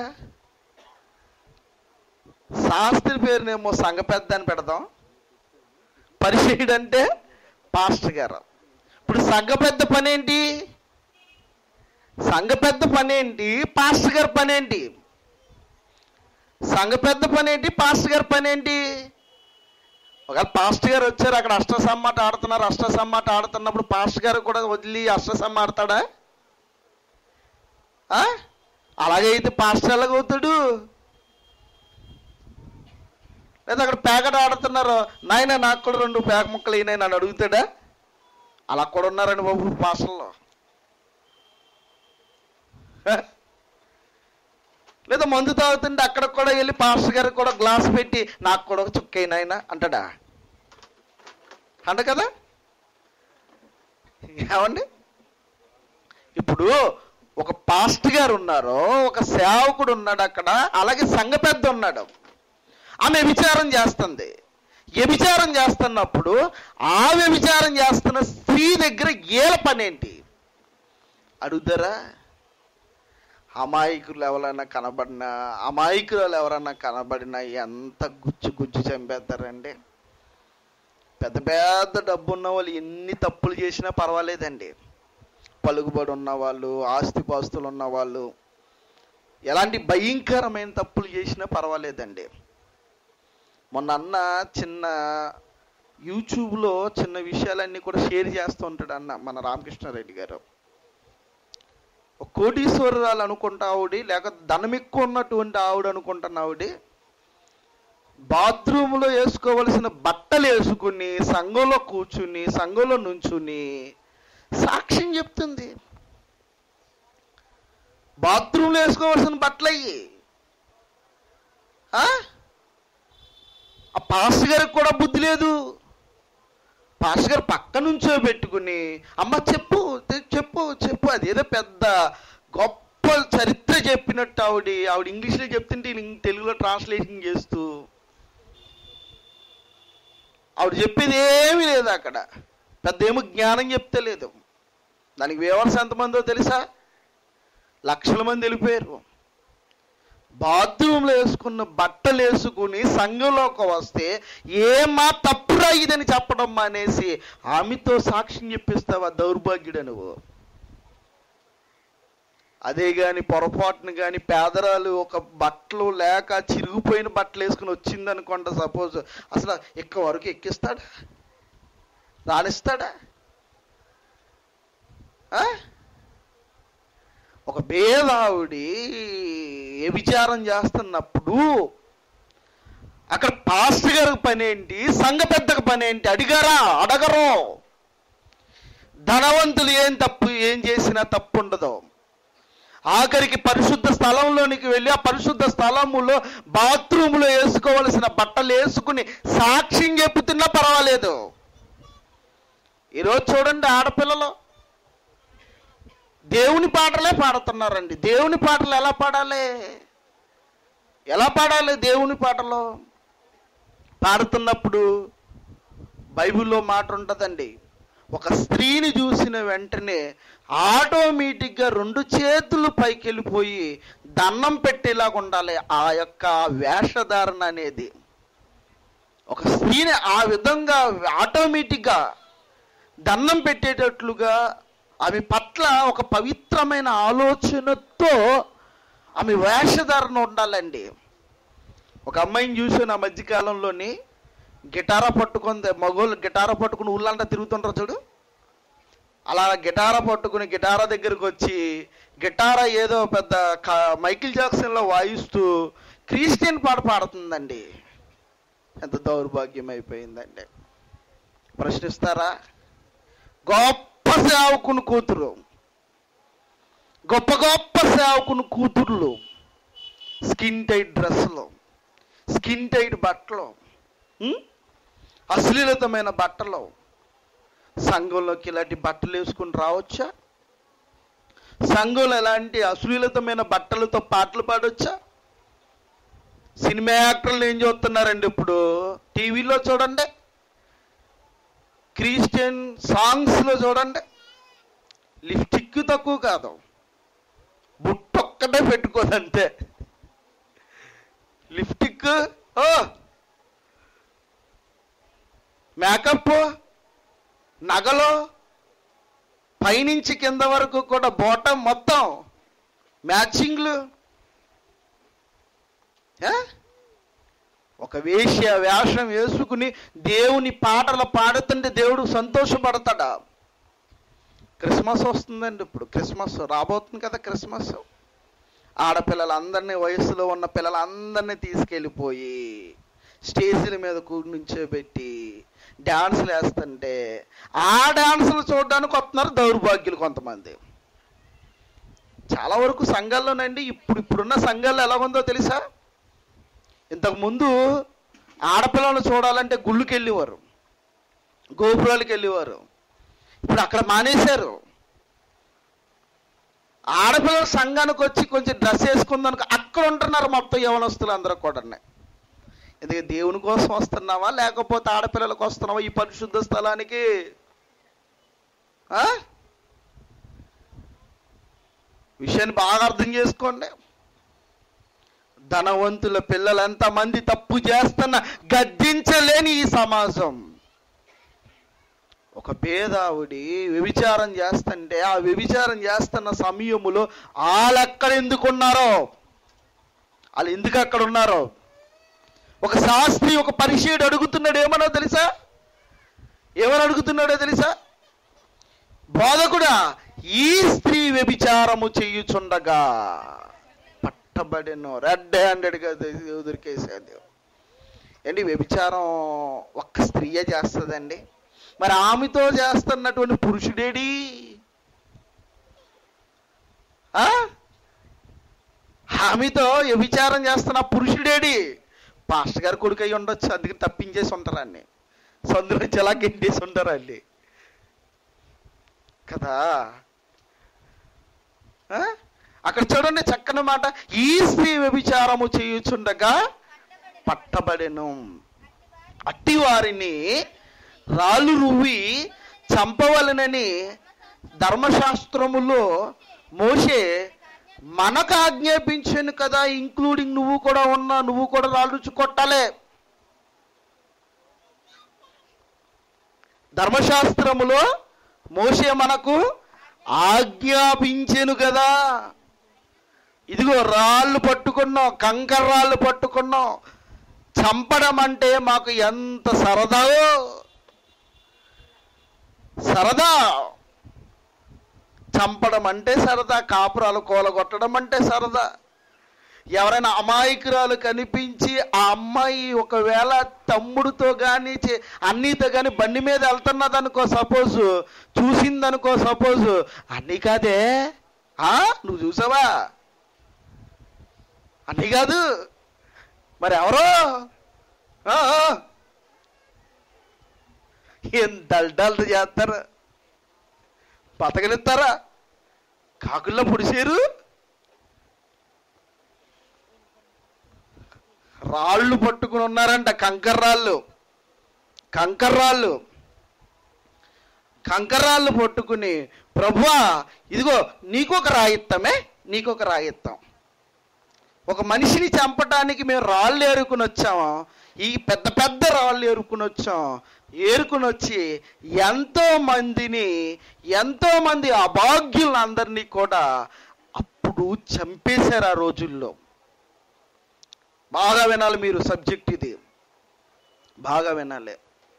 A: శాస్త్రి పేరునేమో సంఘ పెద్ద అని పెడదాం పరిచయుడు అంటే పాస్టర్ గారు ఇప్పుడు సంఘ పెద్ద పని ఏంటి సంఘ పెద్ద పని ఏంటి పాస్టర్ గారి పని ఏంటి సంఘ పెద్ద పని ఏంటి పాస్టర్ గారి పని ఏంటి ఒకవేళ పాస్టర్ గారు వచ్చారు అక్కడ అష్టసమ్మాట ఆడుతున్నారు అష్టసమ్మాట ఆడుతున్నప్పుడు పాస్టర్ గారు కూడా వదిలి అష్టసమ్మ ఆడతాడా ఆ? అలాగే అయితే పాస్టర్ ఎలాగవుతాడు లేదా అక్కడ పేకట ఆడుతున్నారు నాయన నాకు కూడా రెండు పేక ముక్కలు అయినాయి నన్ను అడుగుతాడా అలా కూడా ఉన్నారండి బాబు పాస్టర్లో హ? లేదా మందు తాగుతుంటే అక్కడ కూడా వెళ్ళి పాస్టర్ గారికి కూడా గ్లాస్ పెట్టి నాకు కూడా ఒక చుక్క అయినాయన అంటాడా అంట కదా ఏమండి ఇప్పుడు ఒక పాస్టర్ గారు ఉన్నారు ఒక సేవకుడు ఉన్నాడు అక్కడ అలాగే సంఘ పెద్ద ఉన్నాడు ఆమె విచారం చేస్తుంది వ్యభిచారం చేస్తున్నప్పుడు ఆ వ్యభిచారం చేస్తున్న స్త్రీ దగ్గర ఏల పని ఏంటి అడుగుతారా అమాయకులు ఎవరైనా కనబడినా అమాయకులు ఎవరైనా కనబడినా ఎంత గుచ్చు గుచ్చు చంపేస్తారండి పెద్ద పెద్ద డబ్బు ఉన్న వాళ్ళు ఎన్ని తప్పులు చేసినా పర్వాలేదండి పలుకుబడి ఉన్న వాళ్ళు ఆస్తిపాస్తులు ఉన్న వాళ్ళు ఎలాంటి భయంకరమైన తప్పులు చేసినా పర్వాలేదండి మొన్న అన్న చిన్న యూట్యూబ్లో చిన్న విషయాలన్నీ కూడా షేర్ చేస్తూ ఉంటాడు అన్న మన రామకృష్ణారెడ్డి గారు ఒక కోటీశ్వరరాలు అనుకుంటా ఆవిడ లేక ధనం ఎక్కువ ఉన్నటువంటి ఆవిడ అనుకుంటున్న ఆవిడ బాత్రూంలో వేసుకోవలసిన బట్టలు వేసుకుని సంఘంలో కూర్చుని సంఘంలో నుంచుని సాక్ష్యం చెప్తుంది బాత్రూంలో వేసుకోవలసిన బట్టలు అయ్యి ఆ పాస్టర్ గారికి కూడా బుద్ధి లేదు పాస్టర్ గారు పక్క నుంచో పెట్టుకుని అమ్మ చెప్పు తె- చెప్పు చెప్పు అదేదో పెద్ద గొప్ప చరిత్ర చెప్పినట్టు ఆవిడ ఆవిడ ఇంగ్లీష్లో చెప్తుంటే ఈయన తెలుగులో ట్రాన్స్లేషన్ చేస్తూ ఆవిడ చెప్పేది ఏమీ లేదు అక్కడ పెద్ద ఏమో జ్ఞానం చెప్తే లేదు దానికి వ్యూవర్స్ ఎంతమందో తెలుసా లక్షల మంది వెళ్ళిపోయారు బాత్రూంలో వేసుకున్న బట్టలు వేసుకుని సంఘంలోకి వస్తే ఏమా తప్పురా ఇదని చెప్పడం మానేసి ఆమెతో సాక్ష్యం చెప్పిస్తావా దౌర్భాగ్యుడు నువ్వు అదే గాని పొరపాటును గాని పేదరాలు ఒక బట్టలు లేక చిరిగిపోయిన బట్టలు వేసుకుని వచ్చిందనుకోండి సపోజ్ అసలు ఎక్క వరకు ఎక్కిస్తాడా రాణిస్తాడా ఆ? ఒక భేదావుడి వ్యభిచారం చేస్తున్నప్పుడు అక్కడ పాస్టర్ గారికి పని ఏంటి సంఘ పెద్దకు పని ఏంటి అడిగారా అడగరు ధనవంతులు ఏం తప్పు ఏం చేసినా తప్పు ఉండదు ఆఖరికి పరిశుద్ధ స్థలంలోనికి వెళ్ళి ఆ పరిశుద్ధ స్థలములో బాత్రూంలో వేసుకోవలసిన బట్టలు వేసుకుని సాక్ష్యం చెప్పుతున్నా పర్వాలేదు ఈరోజు చూడండి ఆడపిల్లలు దేవుని పాటలే పాడుతున్నారండి దేవుని పాటలు ఎలా పాడాలి ఎలా పాడాలి దేవుని పాటలు పాడుతున్నప్పుడు బైబిల్లో మాట ఉంటుందండి ఒక స్త్రీని చూసిన వెంటనే ఆటోమేటిక్గా రెండు చేతులు పైకి వెళ్ళిపోయి దండం పెట్టేలాగా ఉండాలి ఆ యొక్క వేషధారణ అనేది ఒక స్త్రీని ఆ విధంగా ఆటోమేటిక్గా దండం పెట్టేటట్లుగా ఆమె పట్ల ఒక పవిత్రమైన ఆలోచనతో ఆమె వేషధారణ ఉండాలండి ఒక అమ్మాయిని చూసాను ఆ మధ్యకాలంలోని గిటారా పట్టుకుంది మగోళ్ళు గిటారా పట్టుకుని ఊళ్ళంతా తిరుగుతుంటారు చూడు అలా గిటారా పట్టుకుని గిటారా దగ్గరికి వచ్చి గిటారా ఏదో పెద్ద క- మైకిల్ జాక్సన్లో వాయిస్తూ క్రిస్టియన్ పాట పాడుతుందండి ఎంత దౌర్భాగ్యం అయిపోయిందండి ప్రశ్నిస్తారా గొప్ప సేవకుని కూతురు గొప్ప గొప్ప సేవకుని కూతుర్లు స్కిన్ టైట్ డ్రెస్సులు స్కిన్ టైట్ బట్టలు ఉం? అశ్లీలతమైన బట్టలు సంఘంలోకి ఇలాంటి బట్టలు వేసుకుని రావచ్చా సంఘంలో ఎలాంటి అశ్లీలతమైన బట్టలతో పాటలు పాడొచ్చా సినిమా యాక్టర్లు ఏం చూస్తున్నారండి ఇప్పుడు టీవీలో చూడండి క్రిస్టియన్ సాంగ్స్లో చూడండి లిప్స్టిక్ తక్కువ కాదు బుట్టొక్కటే పెట్టుకోదంతే లిప్స్టిక్ ఓ మేకప్ నగలు పైనుంచి కింద వరకు కూడా బోటం మొత్తం మ్యాచింగ్లు ఏ? ఒక వేశ్య వేషం వేసుకుని దేవుని పాటలు పాడుతుంటే దేవుడు సంతోషపడతాడా క్రిస్మస్ వస్తుందండి ఇప్పుడు క్రిస్మస్ రాబోతుంది కదా క్రిస్మస్ ఆడపిల్లలందరినీ వయసులో ఉన్న పిల్లలందరినీ తీసుకెళ్ళిపోయి స్టేజీల మీద కూర్చుంచోబెట్టి డాన్సులు వేస్తుంటే ఆ డాన్సులు చూడడానికి వస్తున్నారు దౌర్భాగ్యులు కొంతమంది చాలా వరకు సంఘాల్లోనండి ఇప్పుడు ఇప్పుడున్న సంఘాల్లో ఎలా ఉందో తెలుసా ఇంతకుముందు ఆడపిల్లలను చూడాలంటే గుళ్ళుకి వెళ్ళేవారు గోపురాలకు వెళ్ళేవారు ఇప్పుడు అక్కడ మానేశారు ఆడపిల్లల సంఘానికి వచ్చి కొంచెం డ్రెస్ వేసుకుందానికి అక్కడ ఉంటున్నారు మొత్తం యవనస్తులు అందరూ కూడా ఎందుకంటే దేవుని కోసం వస్తున్నావా లేకపోతే ఆడపిల్లలకు వస్తున్నావా ఈ పరిశుద్ధ స్థలానికి ఆ? విషయాన్ని బాగా అర్థం చేసుకోండి ధనవంతుల పిల్లలు ఎంతమంది తప్పు చేస్తున్న గద్దించలేని ఈ సమాజం ఒక పేదావుడి వ్యభిచారం చేస్తుంటే ఆ వ్యభిచారం చేస్తున్న సమయములో వాళ్ళు ఎక్కడ ఎందుకున్నారో వాళ్ళు ఎందుకు అక్కడ ఉన్నారో ఒక శాస్త్రి ఒక పరిచయుడు అడుగుతున్నాడు ఏమనో తెలుసా ఏమని అడుగుతున్నాడో తెలుసా బోధకుడా ఈ స్త్రీ వ్యభిచారము చేయుచుండగా పట్టబడిను రెడ్ హ్యాండెడ్గా దొరికేసేది ఏంటి వ్యభిచారం ఒక్క స్త్రీయే చేస్తుందండి మరి ఆమెతో చేస్తున్నటువంటి పురుషుడేడి ఆ? ఆమెతో వ్యభిచారం చేస్తున్న ఆ పురుషుడేడి పాస్టర్ గారు కొడుకు అయి ఉండొచ్చు అందుకని తప్పించేసి ఉంటారండి సందు నుంచి ఎలా గెంటేసి ఉంటారండి కదా ఆ? అక్కడ చూడండి చక్కని మాట ఈ స్త్రీ వ్యభిచారము చేయుచుండగా పట్టబడెను అట్టి వారిని రాళ్ళు రువ్వి చంపవలనని ధర్మశాస్త్రములో మోసే మనకు ఆజ్ఞాపించాను కదా ఇంక్లూడింగ్ నువ్వు కూడా ఉన్నా నువ్వు కూడా రాళ్ళు రుచి కొట్టాలే ధర్మశాస్త్రములో మోసే మనకు ఆజ్ఞాపించెను కదా ఇదిగో రాళ్ళు పట్టుకున్నాం కంకర రాళ్ళు పట్టుకున్నాం చంపడం అంటే మాకు ఎంత సరదాయో సరదా చంపడం అంటే సరదా కాపురాలు కూలగొట్టడం అంటే సరదా ఎవరైనా అమాయకురాలు కనిపించి ఆ అమ్మాయి ఒకవేళ తమ్ముడితో కానీ అన్నీతో కానీ బండి మీద వెళ్తున్నదనుకో సపోజ్ చూసిందనుకో సపోజ్ అన్నీ కాదే ఆ నువ్వు చూసావా అన్నీ కాదు మరి ఎవరో ఆ, ఆ. ఏం డల్ చేస్తారు బతకనిస్తారా కాకుల్లో పొడిసేరు రాళ్ళు పట్టుకుని ఉన్నారంట కంకర్రాళ్ళు కంకర్రాళ్ళు కంకర్రాళ్ళు పట్టుకుని ప్రభువా ఇదిగో నీకొక రాయిత్తమే నీకొక రాయిత్తాం ఒక మనిషిని చంపటానికి మేము రాళ్ళు ఏరుకుని వచ్చాము ఈ పెద్ద పెద్ద రాళ్ళు ఏరుకుని వచ్చాం ఏరుకుని వచ్చి ఎంతో మందిని ఎంతో మంది అభాగ్యులను అందరినీ కూడా అప్పుడు చంపేశారు ఆ రోజుల్లో బాగా వినాలి మీరు సబ్జెక్ట్ ఇది బాగా వినాలి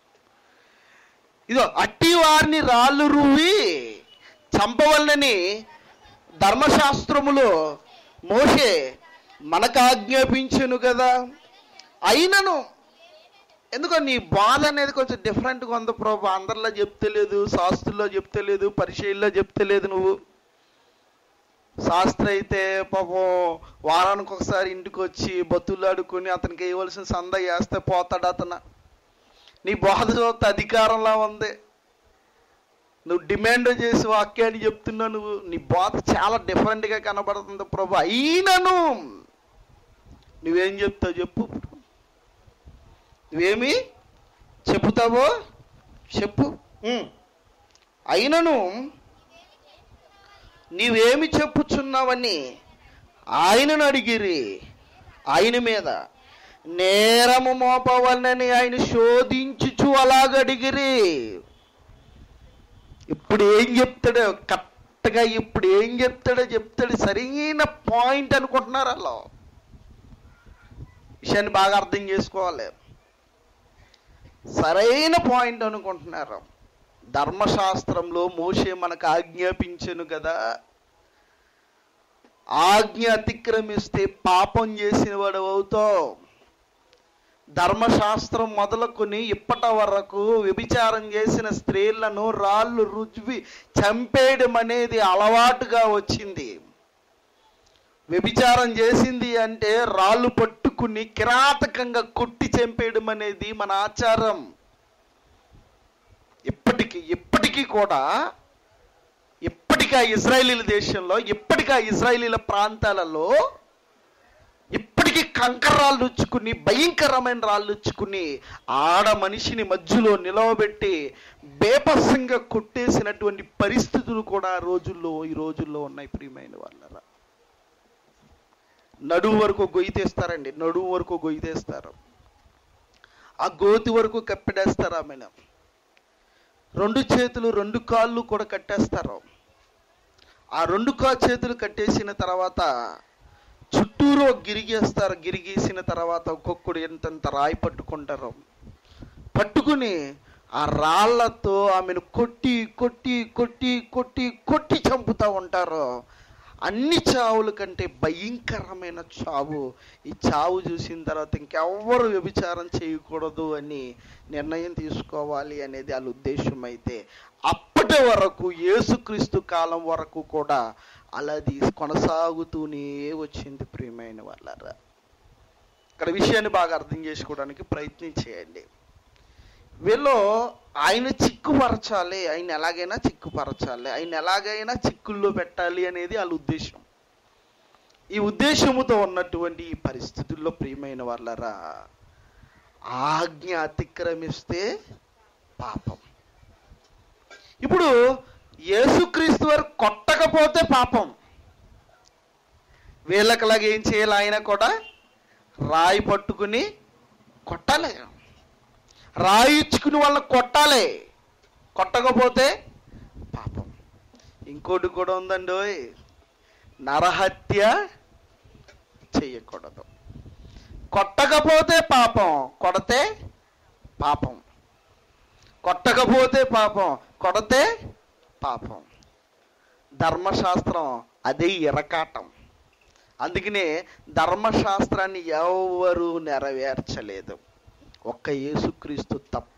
A: ఇదో అట్టి వారిని రాళ్ళు రువ్వి చంపవలనని ధర్మశాస్త్రములో మోసే మనకు ఆజ్ఞాపించను కదా అయినను ఎందుకో నీ బాధ అనేది కొంచెం డిఫరెంట్గా ఉంది ప్రభు అందరిలో చెప్తలేదు శాస్త్రుల్లో చెప్తలేదు పరిచయంలో చెప్తలేదు నువ్వు శాస్త్రి అయితే పాపం వారానికి ఒకసారి ఇంటికి వచ్చి బతులాడుకుని అతనికి వేయవలసిన సంద వేస్తే పోతాడు అతను నీ బాధ చూస్తే అధికారంలా ఉంది నువ్వు డిమాండ్ చేసి వాక్యాన్ని చెప్తున్నావు నువ్వు నీ బాధ చాలా డిఫరెంట్గా కనబడుతుంది ప్రభు అయినను నువ్వేం చెప్తావు చెప్పు నువ్వేమి చెబుతావో చెప్పు ఉం. అయినను నీవేమి చెప్పుచున్నావని ఆయనను అడిగిరి ఆయన మీద నేరము మోపవలనని ఆయన శోధించుచు అలాగ అడిగిరి ఇప్పుడు ఏం చెప్తాడో కరెక్ట్గా ఇప్పుడు ఏం చెప్తాడో చెప్తాడు సరైన పాయింట్ అనుకుంటున్నారు అలా విషయాన్ని బాగా అర్థం చేసుకోవాలి సరైన పాయింట్ అనుకుంటున్నారు ధర్మశాస్త్రంలో మోషే మనకు ఆజ్ఞాపించను కదా ఆజ్ఞ అతిక్రమిస్తే పాపం చేసిన వాడు అవుతావు ధర్మశాస్త్రం మొదలుకొని ఇప్పటి వరకు వ్యభిచారం చేసిన స్త్రీలను రాళ్ళు రుజువి చంపేయడం అనేది అలవాటుగా వచ్చింది వ్యభిచారం చేసింది అంటే రాళ్ళు పట్టుకుని కిరాతకంగా కొట్టి చంపేయడం అనేది మన ఆచారం ఇప్పటికీ ఇప్పటికీ కూడా ఇప్పటికీ ఆ ఇజ్రాయేలీల దేశంలో ఇప్పటికీ ఆ ఇజ్రాయేలీల ప్రాంతాలలో ఇప్పటికీ కంకర రాళ్ళు ఉచ్చుకుని భయంకరమైన రాళ్ళు ఉచ్చుకుని ఆడ మనిషిని మధ్యలో నిలవబెట్టి బేపస్సంగా కొట్టేసినటువంటి పరిస్థితులు కూడా ఆ రోజుల్లో ఈ రోజుల్లో ఉన్నాయి ప్రియమైన వాళ్ళరా నడుము వరకు గొయ్యి తీస్తారండి నడుము వరకు గొయ్యి తీస్తారు ఆ గోతి వరకు కప్పెడేస్తారు ఆమెను రెండు చేతులు రెండు కాళ్ళు కూడా కట్టేస్తారు ఆ రెండు కా చేతులు కట్టేసిన తర్వాత చుట్టూరు ఒక గిరిగేస్తారు గిరిగేసిన తర్వాత ఒక్కొక్కడు ఎంతంత రాయి పట్టుకుంటారు పట్టుకుని ఆ రాళ్లతో ఆమెను కొట్టి కొట్టి కొట్టి కొట్టి కొట్టి చంపుతూ ఉంటారు అన్ని చావుల కంటే భయంకరమైన చావు ఈ చావు చూసిన తర్వాత ఇంకెవ్వరు వ్యభిచారం చేయకూడదు అని నిర్ణయం తీసుకోవాలి అనేది వాళ్ళ ఉద్దేశం అయితే అప్పటి వరకు యేసుక్రీస్తు కాలం వరకు కూడా అలా తీసి కొనసాగుతూనే వచ్చింది ప్రియమైన వాళ్ళరా ఇక్కడ విషయాన్ని బాగా అర్థం చేసుకోవడానికి ప్రయత్నం చేయండి వీళ్ళు ఆయన చిక్కుపరచాలి ఆయన ఎలాగైనా చిక్కుపరచాలి ఆయన ఎలాగైనా చిక్కుల్లో పెట్టాలి అనేది వాళ్ళ ఉద్దేశం ఈ ఉద్దేశముతో ఉన్నటువంటి ఈ పరిస్థితుల్లో ప్రియమైన వాళ్ళరా ఆజ్ఞ అతిక్రమిస్తే పాపం ఇప్పుడు యేసుక్రీస్తు వారు కొట్టకపోతే పాపం వీళ్ళకలాగా ఏం చేయాలి ఆయన కూడా రాయి పట్టుకుని కొట్టాలి రాయి ఇచ్చుకుని వాళ్ళని కొట్టాలి కొట్టకపోతే పాపం ఇంకోటి కూడా ఉందండి ఓయ్. నరహత్య చెయ్యకూడదు కొట్టకపోతే పాపం కొడితే పాపం కొట్టకపోతే పాపం కొడితే పాపం ధర్మశాస్త్రం అదే ఇరకాటం అందుకనే ధర్మశాస్త్రాన్ని ఎవరు నెరవేర్చలేదు ఒక్క యేసుక్రీస్తు తప్ప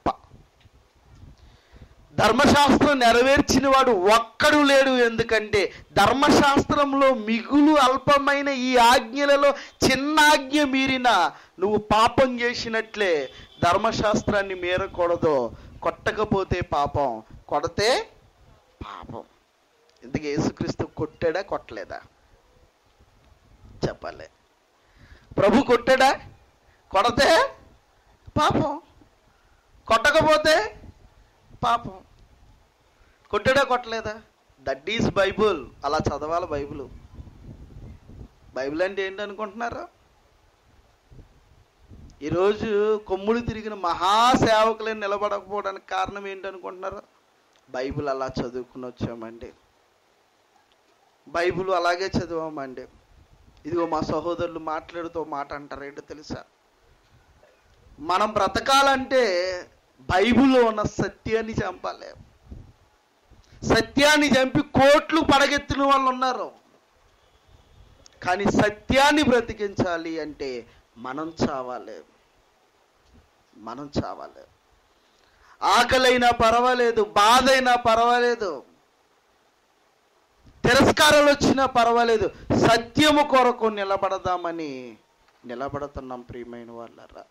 A: ధర్మశాస్త్రం నెరవేర్చిన వాడు ఒక్కడు లేడు ఎందుకంటే ధర్మశాస్త్రంలో మిగులు అల్పమైన ఈ ఆజ్ఞలలో చిన్న ఆజ్ఞ మీరిన నువ్వు పాపం చేసినట్లే ధర్మశాస్త్రాన్ని మీరకూడదు కొట్టకపోతే పాపం కొడితే పాపం ఇందుకు యేసుక్రీస్తు కొట్టాడా కొట్టలేదా చెప్పాలి ప్రభు కొట్టాడా కొడితే పాపం కొట్టకపోతే పాపం కొట్టాడా కొట్టలేదా దట్ ఈస్ బైబుల్ అలా చదవాలి బైబుల్ బైబిల్ అంటే ఏంటి అనుకుంటున్నారు ఈరోజు కొమ్ములు తిరిగిన మహాసేవకులే నిలబడకపోవడానికి కారణం ఏంటి అనుకుంటున్నారు బైబిల్ అలా చదువుకుని వచ్చామండి బైబిల్ అలాగే చదివామండి ఇదిగో మా సహోదరులు మాట్లాడుతూ మాట అంటారు ఏంటో తెలుసా మనం బ్రతకాలంటే బైబిల్లో ఉన్న సత్యాన్ని చంపాలి సత్యాన్ని చంపి కోట్లు పడగెత్తిన వాళ్ళు ఉన్నారు కానీ సత్యాన్ని బ్రతికించాలి అంటే మనం చావాలి మనం చావాలి ఆకలైనా పర్వాలేదు బాధ అయినా పర్వాలేదు తిరస్కారాలు వచ్చినా పర్వాలేదు సత్యము కొరకు నిలబడదామని నిలబడుతున్నాం ప్రియమైన వాళ్ళరా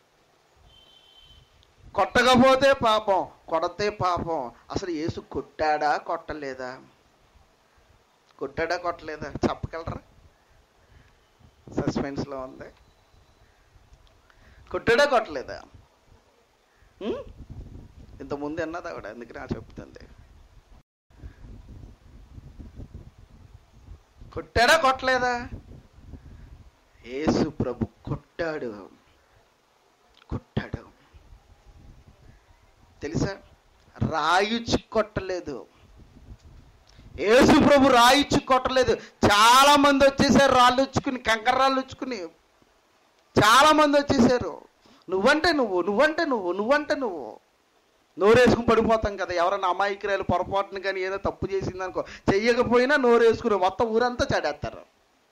A: కొట్టకపోతే పాపం కొడితే పాపం అసలు యేసు కొట్టాడా కొట్టలేదా కొట్టాడా కొట్టలేదా చెప్పగలరా సస్పెన్స్లో ఉంది కొట్టాడా కొట్టలేదా ఉం? ఇంతకుముందు అన్నది ఆవిడ అందుకని నా చెప్తుంది కొట్టాడా కొట్టలేదా యేసు ప్రభు కొట్టాడు కొట్టాడు తెలుసా రాయిచ్చు కొట్టలేదు యేసు ప్రభు రాయిచ్చు కొట్టలేదు చాలా మంది వచ్చేసారు రాళ్ళు ఉచ్చుకుని కంకర రాళ్ళు ఉచ్చుకుని చాలా మంది వచ్చేసారు నువ్వంటే నువ్వు నువ్వంటే నువ్వు నువ్వంటే నువ్వు నోరేసుకుని పడిపోతాం కదా ఎవరైనా అమాయకురాలు పొరపాటున కానీ ఏదో తప్పు చేసిందనుకో చెయ్యకపోయినా నోరేసుకుని మొత్తం ఊరంతా చాడేస్తారు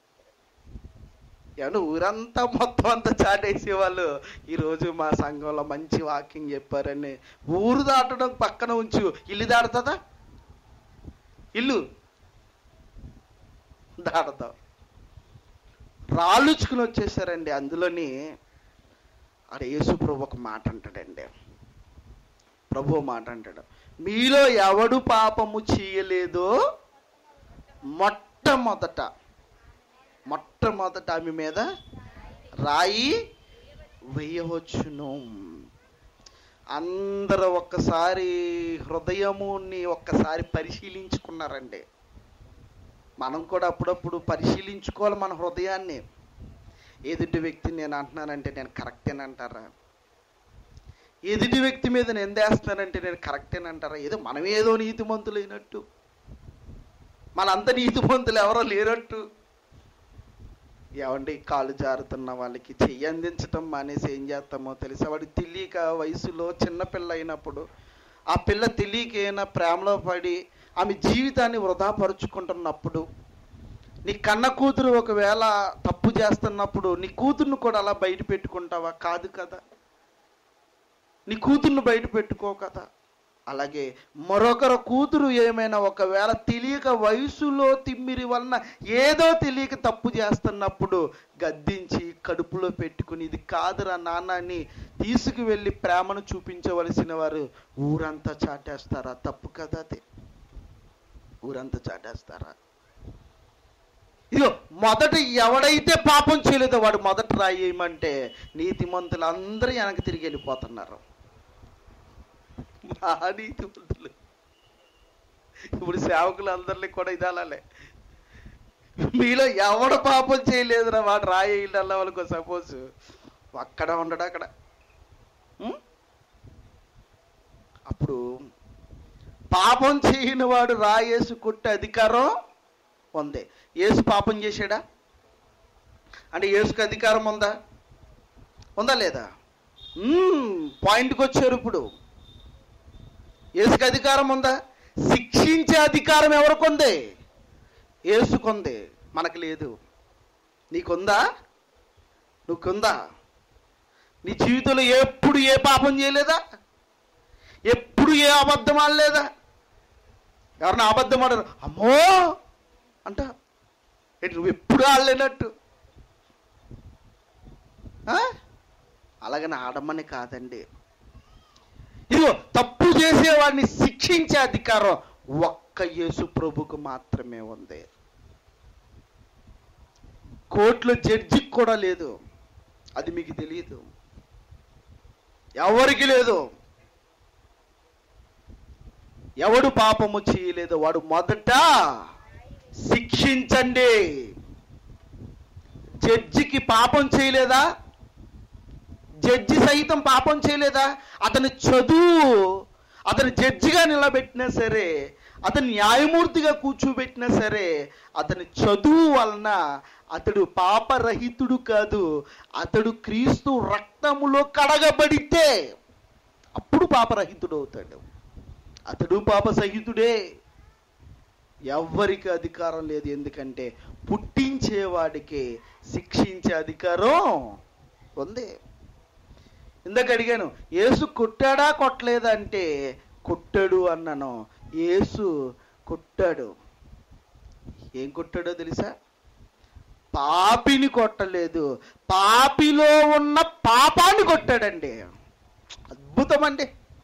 A: ఏమన్నా ఊరంతా మొత్తం అంతా చాటేసే వాళ్ళు ఈరోజు మా సంఘంలో మంచి వాకింగ్ చెప్పారని ఊరు దాటడం పక్కన ఉంచు ఇల్లు దాడుతుందా ఇల్లు దాడతాం రాళ్ళుచుకుని వచ్చేసారండి అందులోని ఆడ యేసు ప్రభు ఒక మాట అంటాడండి ప్రభు ఓ మాట అంటాడు మీలో ఎవడు పాపము చేయలేదో మొట్టమొదట మొట్టమొదట ఆమె మీద రాయి వేయవచ్చును అందరూ ఒక్కసారి హృదయముని ఒక్కసారి పరిశీలించుకున్నారండి మనం కూడా అప్పుడప్పుడు పరిశీలించుకోవాలి మన హృదయాన్ని ఎదుటి వ్యక్తి నేను అంటున్నానంటే నేను కరెక్టేనంటారా ఎదుటి వ్యక్తి మీద నేను ఎందేస్తున్నానంటే నేను కరెక్టేనంటారా ఏదో మనం ఏదో నీతిమంతులైనట్టు మనంత నీతిమంతులు ఎవరో లేనట్టు ఏమండి కాలు జారుతున్న వాళ్ళకి చెయ్యి అందించటం మానేసి ఏం చేస్తామో తెలుసా వాడు తెలియక వయసులో చిన్నపిల్ల అయినప్పుడు ఆ పిల్ల తెలియక ఏమైనా ప్రేమలో పడి ఆమె జీవితాన్ని వృధాపరుచుకుంటున్నప్పుడు నీ కన్న కూతురు ఒకవేళ తప్పు చేస్తున్నప్పుడు నీ కూతుర్ని కూడా అలా బయట పెట్టుకుంటావా కాదు కదా నీ కూతుర్ని బయట పెట్టుకో కదా అలాగే మరొకరు కూతురు ఏమైనా ఒకవేళ తెలియక వయసులో తిమ్మిరి వలన ఏదో తెలియక తప్పు చేస్తున్నప్పుడు గద్దించి కడుపులో పెట్టుకుని ఇది కాదురా నాన్న అని తీసుకువెళ్ళి ప్రేమను చూపించవలసిన వారు ఊరంతా చాటేస్తారా తప్పు కదా అది ఊరంతా చాటేస్తారా ఇదిగో మొదట ఎవడైతే పాపం చేయలేదో వాడు మొదట రాయేయమంటే నీతిమంతులు అందరూ వెనక్కి తిరిగి వెళ్ళిపోతున్నారు మా నీతిమంతులు ఇప్పుడు సేవకులు అందరినీ కూడా ఇదాలే మీలో ఎవడు పాపం చేయలేదురా వాడు రాయేయాలన్న వాళ్ళకు సపోజ్ అక్కడ ఉండడు అక్కడ ఉం? అప్పుడు పాపం చేయని వాడు రాయేసు కొట్టే అధికారం ఉంది యేసు పాపం చేశాడా అంటే యేసుకు అధికారం ఉందా ఉందా లేదా మ్మ్, పాయింట్కి వచ్చారు ఇప్పుడు యేసుకు అధికారం ఉందా శిక్షించే అధికారం ఎవరికి ఉంది యేసుకుంది మనకు లేదు నీకుందా నువ్వుకుందా నీ జీవితంలో ఎప్పుడు ఏ పాపం చేయలేదా ఎప్పుడు ఏ అబద్ధం ఆడలేదా ఎవరన్నా అబద్ధం ఆడరు అమ్మో అంట ఏంటి నువ్వు ఎప్పుడు ఆడలేనట్టు ఆ? అలాగని ఆడమని కాదండి ఇదిగో తప్పు చేసేవాడిని శిక్షించే అధికారం ఒక్క యేసు ప్రభుకు మాత్రమే ఉంది కోర్టులో జడ్జికి కూడా లేదు అది మీకు తెలియదు ఎవరికి లేదు ఎవడు పాపము చేయలేదు వాడు మొదట శిక్షించండి జడ్జికి పాపం చేయలేదా జడ్జి సైతం పాపం చేయలేదా అతని చదువు అతని జడ్జిగా నిలబెట్టినా సరే అతని న్యాయమూర్తిగా కూర్చోబెట్టినా సరే అతని చదువు వలన అతడు పాపరహితుడు కాదు అతడు క్రీస్తు రక్తములో కడగబడితే అప్పుడు పాపరహితుడు అవుతాడు అతడు పాప సహితుడే ఎవ్వరికి అధికారం లేదు ఎందుకంటే పుట్టించేవాడికి శిక్షించే అధికారం ఉంది ఇందాక అడిగాను యేసు కొట్టాడా కొట్టలేదా అంటే కొట్టాడు అన్నాను యేసు కొట్టాడు ఏం కొట్టాడో తెలుసా పాపిని కొట్టలేదు పాపిలో ఉన్న పాపాన్ని కొట్టాడండి అద్భుతం అండి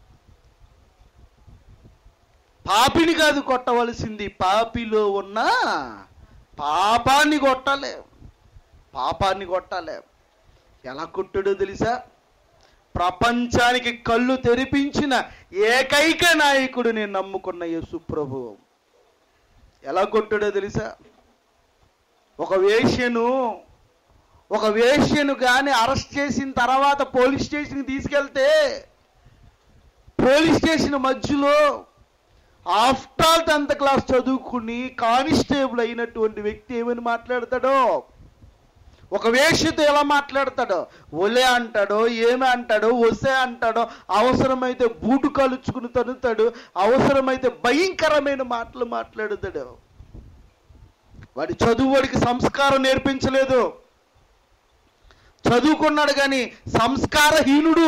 A: పాపిని కాదు కొట్టవలసింది పాపిలో ఉన్న పాపాన్ని కొట్టాలి పాపాన్ని కొట్టాలి ఎలా కొట్టాడో తెలుసా ప్రపంచానికి కళ్ళు తెరిపించిన ఏకైక నాయకుడు నేను నమ్ముకున్న యేసు ప్రభు ఎలా కొట్టాడో తెలుసా ఒక వేశ్యను ఒక వేశ్యను కానీ అరెస్ట్ చేసిన తర్వాత పోలీస్ స్టేషన్కి తీసుకెళ్తే పోలీస్ స్టేషన్ మధ్యలో ఆఫ్టర్ టెన్త్ క్లాస్ చదువుకుని కానిస్టేబుల్ అయినటువంటి వ్యక్తి ఏమని మాట్లాడతాడో
B: ఒక వేష్యతో ఎలా మాట్లాడతాడో ఒలే అంటాడో ఏమి అంటాడో వసే అంటాడో అవసరమైతే బూటు కలుచుకుని తనుతాడు అవసరమైతే భయంకరమైన మాటలు మాట్లాడుతాడు వాడి చదువు వాడికి సంస్కారం నేర్పించలేదు చదువుకున్నాడు కానీ సంస్కారహీనుడు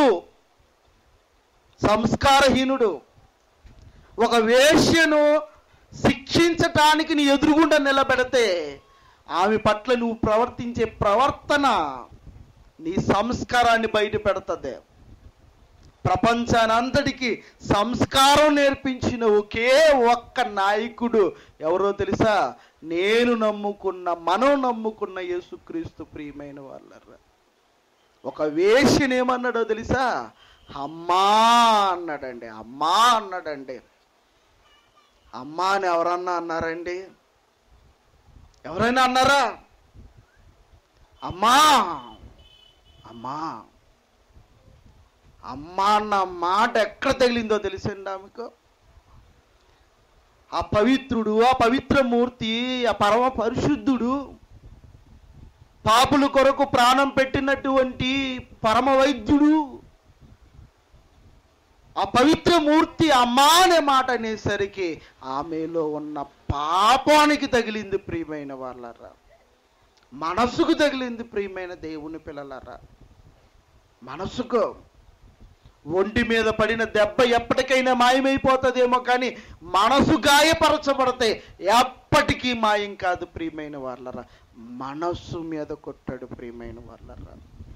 B: సంస్కారహీనుడు ఒక వేశ్యను శిక్షించటానికి నీ ఎదురుగుండా నిలబెడితే ఆమె పట్ల నువ్వు ప్రవర్తించే ప్రవర్తన నీ సంస్కారాన్ని బయట పెడుతుంది ప్రపంచానంతటికి సంస్కారం నేర్పించిన ఒకే ఒక్క నాయకుడు ఎవరో తెలుసా నేను నమ్ముకున్న మనం నమ్ముకున్న యేసుక్రీస్తు ప్రియమైన వాళ్ళరా ఒక వేష్యనేమన్నాడో తెలుసా అమ్మా అన్నాడండి అమ్మా అన్నాడండి అమ్మా అని ఎవరన్నా అన్నారండి ఎవరైనా అన్నారా అమ్మా అమ్మా అమ్మా అన్న మాట ఎక్కడ తగిలిందో తెలిసిందా మీకు ఆ పవిత్రుడు ఆ పవిత్ర మూర్తి ఆ పరమ పరిశుద్ధుడు పాపుల కొరకు ప్రాణం పెట్టినటువంటి పరమ వైద్యుడు ఆ పవిత్ర మూర్తి అమ్మా అనే మాట అనేసరికి ఆమెలో ఉన్న పాపానికి తగిలింది ప్రియమైన వాళ్ళరా మనసుకు తగిలింది ప్రియమైన దేవుని పిల్లలరా మనసుకు ఒంటి మీద పడిన దెబ్బ ఎప్పటికైనా మాయమైపోతుందేమో కానీ మనసు గాయపరచబడితే ఎప్పటికీ మాయం కాదు ప్రియమైన వాళ్ళరా మనస్సు మీద కొట్టాడు ప్రియమైన వాళ్ళరా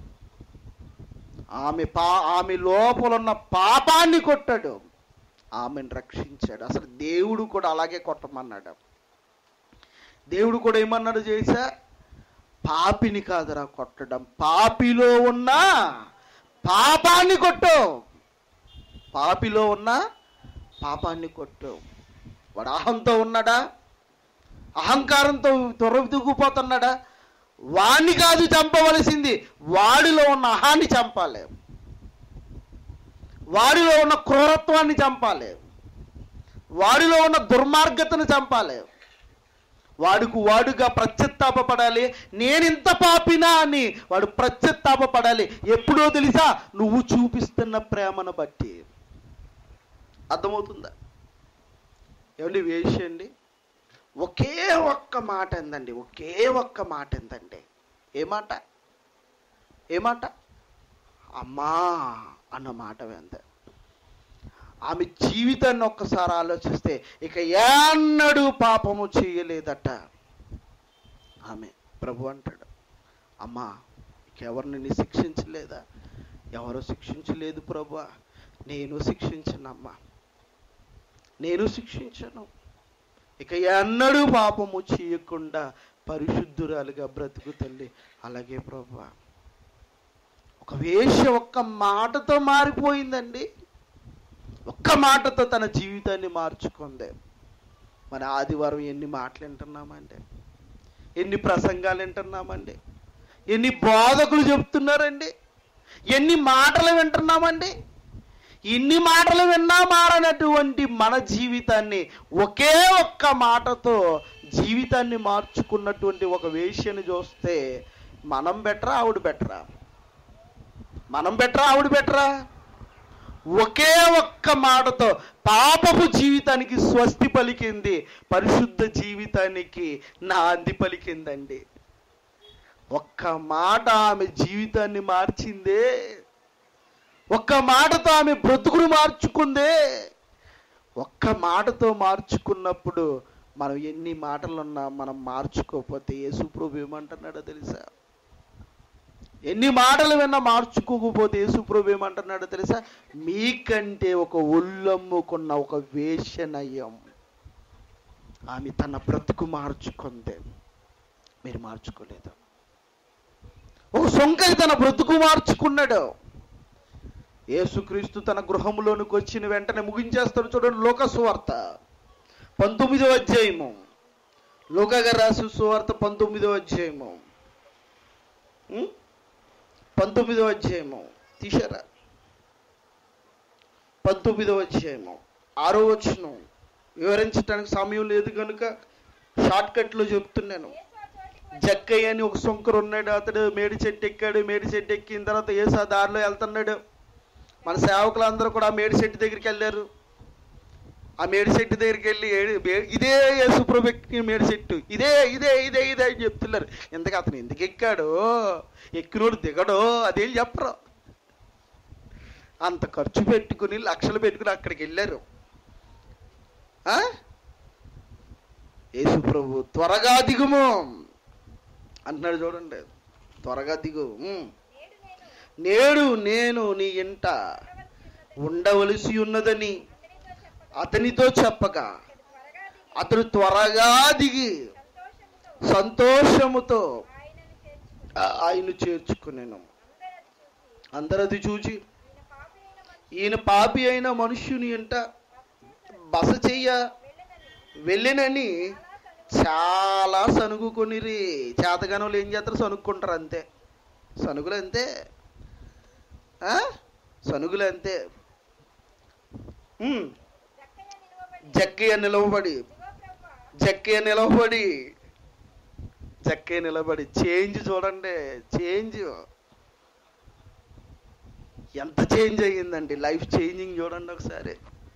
B: ఆమె పా ఆమె లోపల ఉన్న పాపాన్ని కొట్టాడు ఆమెను రక్షించాడు అసలు దేవుడు కూడా అలాగే కొట్టమన్నాడు దేవుడు కూడా ఏమన్నాడు చేశా పాపిని కాదురా కొట్టడం పాపిలో ఉన్న పాపాన్ని కొట్టు పాపిలో ఉన్న పాపాన్ని కొట్టు వాడు అహంతో ఉన్నాడా అహంకారంతో త్వరదిగుపోతున్నాడా వాణ్ణి కాదు చంపవలసింది వాడిలో ఉన్న అహాన్ని చంపాలి వాడిలో ఉన్న క్రూరత్వాన్ని చంపాలి వాడిలో ఉన్న దుర్మార్గతను చంపాలి వాడుకు వాడుగా ప్రత్యుత్తాపపడాలి నేనింత పాపినా అని వాడు ప్రత్యుత్తాపపడాలి ఎప్పుడో తెలుసా నువ్వు చూపిస్తున్న ప్రేమను బట్టి అర్థమవుతుందా ఏమండి వేసేయండి ఒకే ఒక్క మాట ఎందండి ఒకే ఒక్క మాట ఎందండి ఏ మాట ఏ మాట అమ్మా అన్న మాట ఎంత ఆమె జీవితాన్ని ఒక్కసారి ఆలోచిస్తే ఇక ఎన్నడూ పాపము చేయలేదట ఆమె ప్రభు అంటాడు అమ్మా ఎవరిని నీ శిక్షించలేదా ఎవరు శిక్షించలేదు ప్రభు నేను శిక్షించనమ్మా నేను శిక్షించను ఇక ఎన్నడూ పాపము చేయకుండా పరిశుద్ధురాలుగా బ్రతుకు తల్లి అలాగే ప్రభు ఒక వేష ఒక్క మాటతో మారిపోయిందండి ఒక్క మాటతో తన జీవితాన్ని మార్చుకుంది మన ఆదివారం ఎన్ని మాటలు వింటున్నామండి ఎన్ని ప్రసంగాలు వింటున్నామండి ఎన్ని బోధకులు చెప్తున్నారండి ఎన్ని మాటలు వింటున్నామండి ఇన్ని మాటలు విన్నా మారనటువంటి మన జీవితాన్ని ఒకే ఒక్క మాటతో జీవితాన్ని మార్చుకున్నటువంటి ఒక వేష్యని చూస్తే మనం బెటరా ఆవిడ బెటరా మనం బెటరా ఆవిడ బెటరా ఒకే ఒక్క మాటతో పాపపు జీవితానికి స్వస్తి పలికింది పరిశుద్ధ జీవితానికి నాంది పలికిందండి ఒక్క మాట ఆమె జీవితాన్ని మార్చిందే ఒక్క మాటతో ఆమె బ్రతుకును మార్చుకుందే ఒక్క మాటతో మార్చుకున్నప్పుడు మనం ఎన్ని మాటలున్నా మనం మార్చుకోకపోతే యేసుప్రభు ఏమంటున్నాడో తెలుసా ఎన్ని మాటలు విన్నా మార్చుకోకపోతే యేసుప్రభు ఏమంటున్నాడో తెలుసా మీకంటే ఒక ఒళ్ళమ్ముకున్న ఒక వేషనయ్యం ఆమె తన బ్రతుకు మార్చుకుంది మీరు మార్చుకోలేదు ఒక సొంకరి తన బ్రతుకు మార్చుకున్నాడు యేసుక్రీస్తు తన గృహంలోనికి వచ్చిన వెంటనే ముగించేస్తాడు చూడండి లోక సువార్త పంతొమ్మిదో అధ్యాయము లోక గారు రాసిన సువార్త పంతొమ్మిదో అధ్యాయము ఉం? పంతొమ్మిదో అధ్యాయము తీశారా పంతొమ్మిదో అధ్యాయము ఆరో వచనం వివరించడానికి సమయం లేదు కనుక షార్ట్ కట్లో చెప్తున్నాను జక్కయ్య అని ఒక సొంకరు ఉన్నాడు అతడు మేడి చెట్టు ఎక్కాడు మేడి చెట్టు ఎక్కిన తర్వాత ఏసు ఆ దారిలో వెళ్తున్నాడు మన సేవకులందరూ కూడా ఆ మేడి చెట్టు దగ్గరికి వెళ్ళారు ఆ మేడి చెట్టు దగ్గరికి వెళ్ళి ఏడి- మే- ఇదే యేసుప్రభు ఎక్కిన మేడి చెట్టు ఇదే ఇదే ఇదే ఇదే అని చెప్తున్నారు ఎందుకు అతను ఎందుకు ఎక్కాడు ఎక్కినోడు దిగడో అదేం చెప్పరు అంత ఖర్చు పెట్టుకుని లక్షలు పెట్టుకుని అక్కడికి వెళ్ళారు ఆ? యేసు ప్రభు త్వరగా దిగుము అంటున్నాడు చూడండి త్వరగా దిగు ఉమ్. నేడు నేను నీ ఇంట ఉండవలసి ఉన్నదని అతనితో చెప్పగా అతడు త్వరగా దిగి సంతోషముతో ఆ- ఆయన చేర్చుకునేను అందరూ అది చూచి ఈయన పాపి అయిన మనుష్యుని అంట బస చెయ్య వెళ్ళినని చాలా సనుగుకొనిరి చేతగానోళ్ళు ఏం చేస్తారు సనుక్కుంటారు అంతే సనుగులు అంతే ఆ? సనుగులు అంతే ఉమ్. జక్కయ్య నిలవబడి జక్కయ్య నిలవబడి జక్కయ్య నిలబడి చేంజ్ చూడండి చేంజ్ ఎంత చేంజ్ అయ్యిందండి లైఫ్ చేంజింగ్ చూడండి ఒకసారి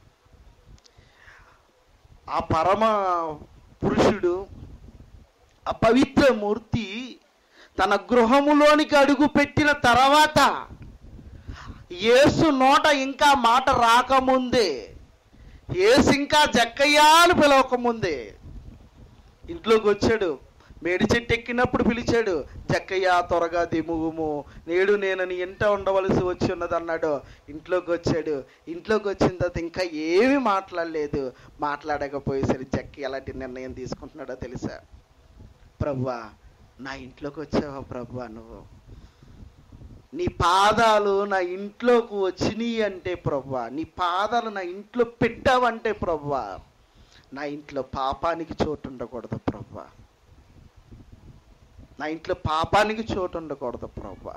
B: ఆ పరమ పురుషుడు ఆ పవిత్ర మూర్తి తన గృహములోనికి అడుగు పెట్టిన తర్వాత యేసు నోట ఇంకా మాట రాకముందే యేసు ఇంకా జక్కయ్యా అని పిలవకముందే ఇంట్లోకి వచ్చాడు మేడి చెట్టు ఎక్కినప్పుడు పిలిచాడు జక్కయ్య త్వరగా దిముగుము నేడు నేను నీ ఇంట ఉండవలసి వచ్చి ఉన్నది అన్నాడు ఇంట్లోకి వచ్చాడు ఇంట్లోకి వచ్చిన తర్వాత ఇంకా ఏమీ మాట్లాడలేదు మాట్లాడకపోయేసరికి జక్క ఎలాంటి నిర్ణయం తీసుకుంటున్నాడో తెలుసా ప్రభువా నా ఇంట్లోకి వచ్చావా ప్రభువా నువ్వు నీ పాదాలు నా ఇంట్లోకి వచ్చినాయి అంటే ప్రభువా నీ పాదాలు నా ఇంట్లో పెట్టావంటే ప్రభువా నా ఇంట్లో పాపానికి చోటు ఉండకూడదు ప్రభువా నా ఇంట్లో పాపానికి చోటు ఉండకూడదు ప్రభా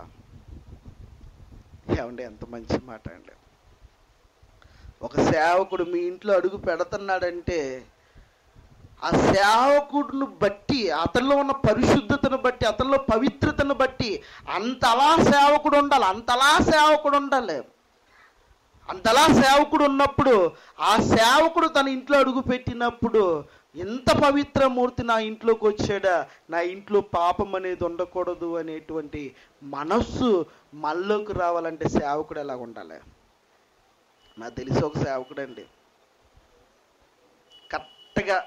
B: ఏమండి ఎంత మంచి మాట అండి ఒక సేవకుడు మీ ఇంట్లో అడుగు పెడుతున్నాడంటే ఆ సేవకుడిని బట్టి అతనిలో ఉన్న పరిశుద్ధతను బట్టి అతనిలో పవిత్రతను బట్టి అంతలా సేవకుడు ఉండాలి అంతలా సేవకుడు ఉండాలి అంతలా సేవకుడు ఉన్నప్పుడు ఆ సేవకుడు తన ఇంట్లో అడుగు పెట్టినప్పుడు ఎంత పవిత్ర మూర్తి నా ఇంట్లోకి వచ్చాడా నా ఇంట్లో పాపం అనేది ఉండకూడదు అనేటువంటి మనస్సు మనలోకి రావాలంటే సేవకుడు ఎలా ఉండాలి నాకు తెలిసి ఒక సేవకుడు అండి కరెక్ట్గా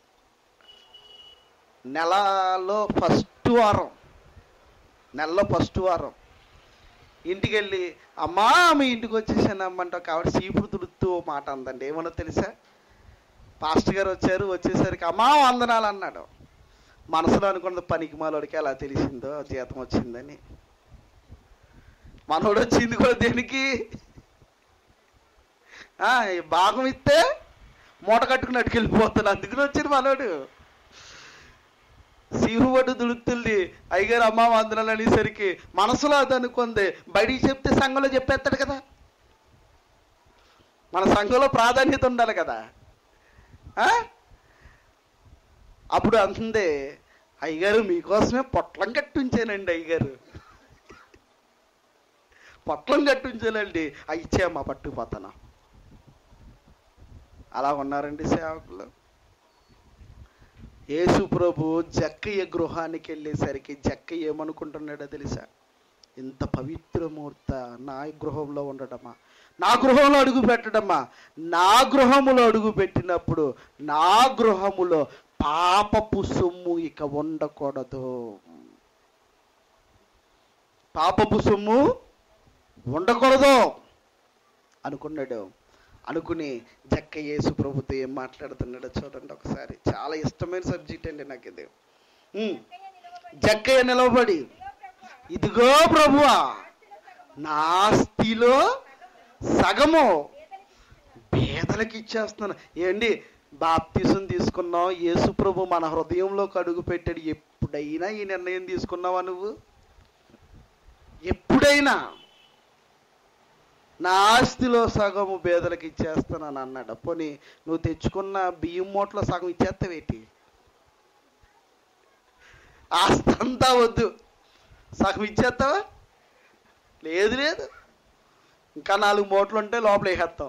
B: నెలలో ఫస్ట్ వారం నెలలో ఫస్ట్ వారం ఇంటికి వెళ్ళి అమ్మా మీ ఇంటికి వచ్చేసాను అమ్మంటే కాబట్టి సీపురు తుడుతూ ఓ మాట అందండి ఏమన్నా తెలుసా పాస్టర్ గారు వచ్చారు వచ్చేసరికి అమ్మా వందనాలు అన్నాడు మనసులో అనుకున్నది పనికి మాలోడికి ఎలా తెలిసిందో జీతం వచ్చిందని మనోడు వచ్చింది కూడా దేనికి ఆ, ఈ భాగం ఇస్తే మూట కట్టుకుని అటుకెళ్ళిపోతాడు అందుకని వచ్చాడు మనోడు సీరుబడ్డు దుడుతుంది అయ్యగారు అమ్మ వందనాలు అనేసరికి మనసులో అది అనుకుంది బయటికి చెప్తే సంఘంలో చెప్పేస్తాడు కదా మన సంఘంలో ప్రాధాన్యత ఉండాలి కదా ఆ? అప్పుడు అంటుంది అయ్యగారు మీకోసమే పొట్లం కట్టి ఉంచానండి అయ్యగారు పొట్లం కట్టి ఉంచానండి అవి ఇచ్చేయమ్మా పట్టుకుపోతాను అలా ఉన్నారండి సేవకులు యేసు ప్రభు జక్కయ్య గృహానికి వెళ్ళేసరికి జక్కయ్య ఏమనుకుంటున్నాడో తెలుసా ఇంత పవిత్రమూర్త నా గృహంలో ఉండడమా నా గృహంలో అడుగు పెట్టడమా నా గృహములో అడుగు పెట్టినప్పుడు నా గృహములో పాపపు సొమ్ము ఇక ఉండకూడదు పాపపు సొమ్ము ఉండకూడదు అనుకున్నాడు అనుకుని జక్క యేసు ప్రభుతో ఏం మాట్లాడుతున్నాడో చూడండి ఒకసారి చాలా ఇష్టమైన సబ్జెక్ట్ అండి నాకు ఇది ఉమ్. జక్కయ్య నిలబడి ఇదిగో ప్రభువా నా ఆస్తిలో సగము పేదలకు ఇచ్చేస్తున్నాను ఏంటి బాప్తీసం తీసుకున్నావు యేసు ప్రభు మన హృదయంలోకి అడుగు పెట్టాడు ఎప్పుడైనా ఈ నిర్ణయం తీసుకున్నావా నువ్వు ఎప్పుడైనా నా ఆస్తిలో సగము పేదలకు ఇచ్చేస్తానని అన్నాడు పోనీ నువ్వు తెచ్చుకున్న బియ్యం మూటలో సగం ఇచ్చేస్తావేటి ఆస్తి అంతా వద్దు సగం ఇచ్చేస్తావా లేదు లేదు ఇంకా నాలుగు మూటలు ఉంటే లోపల వేసేస్తాం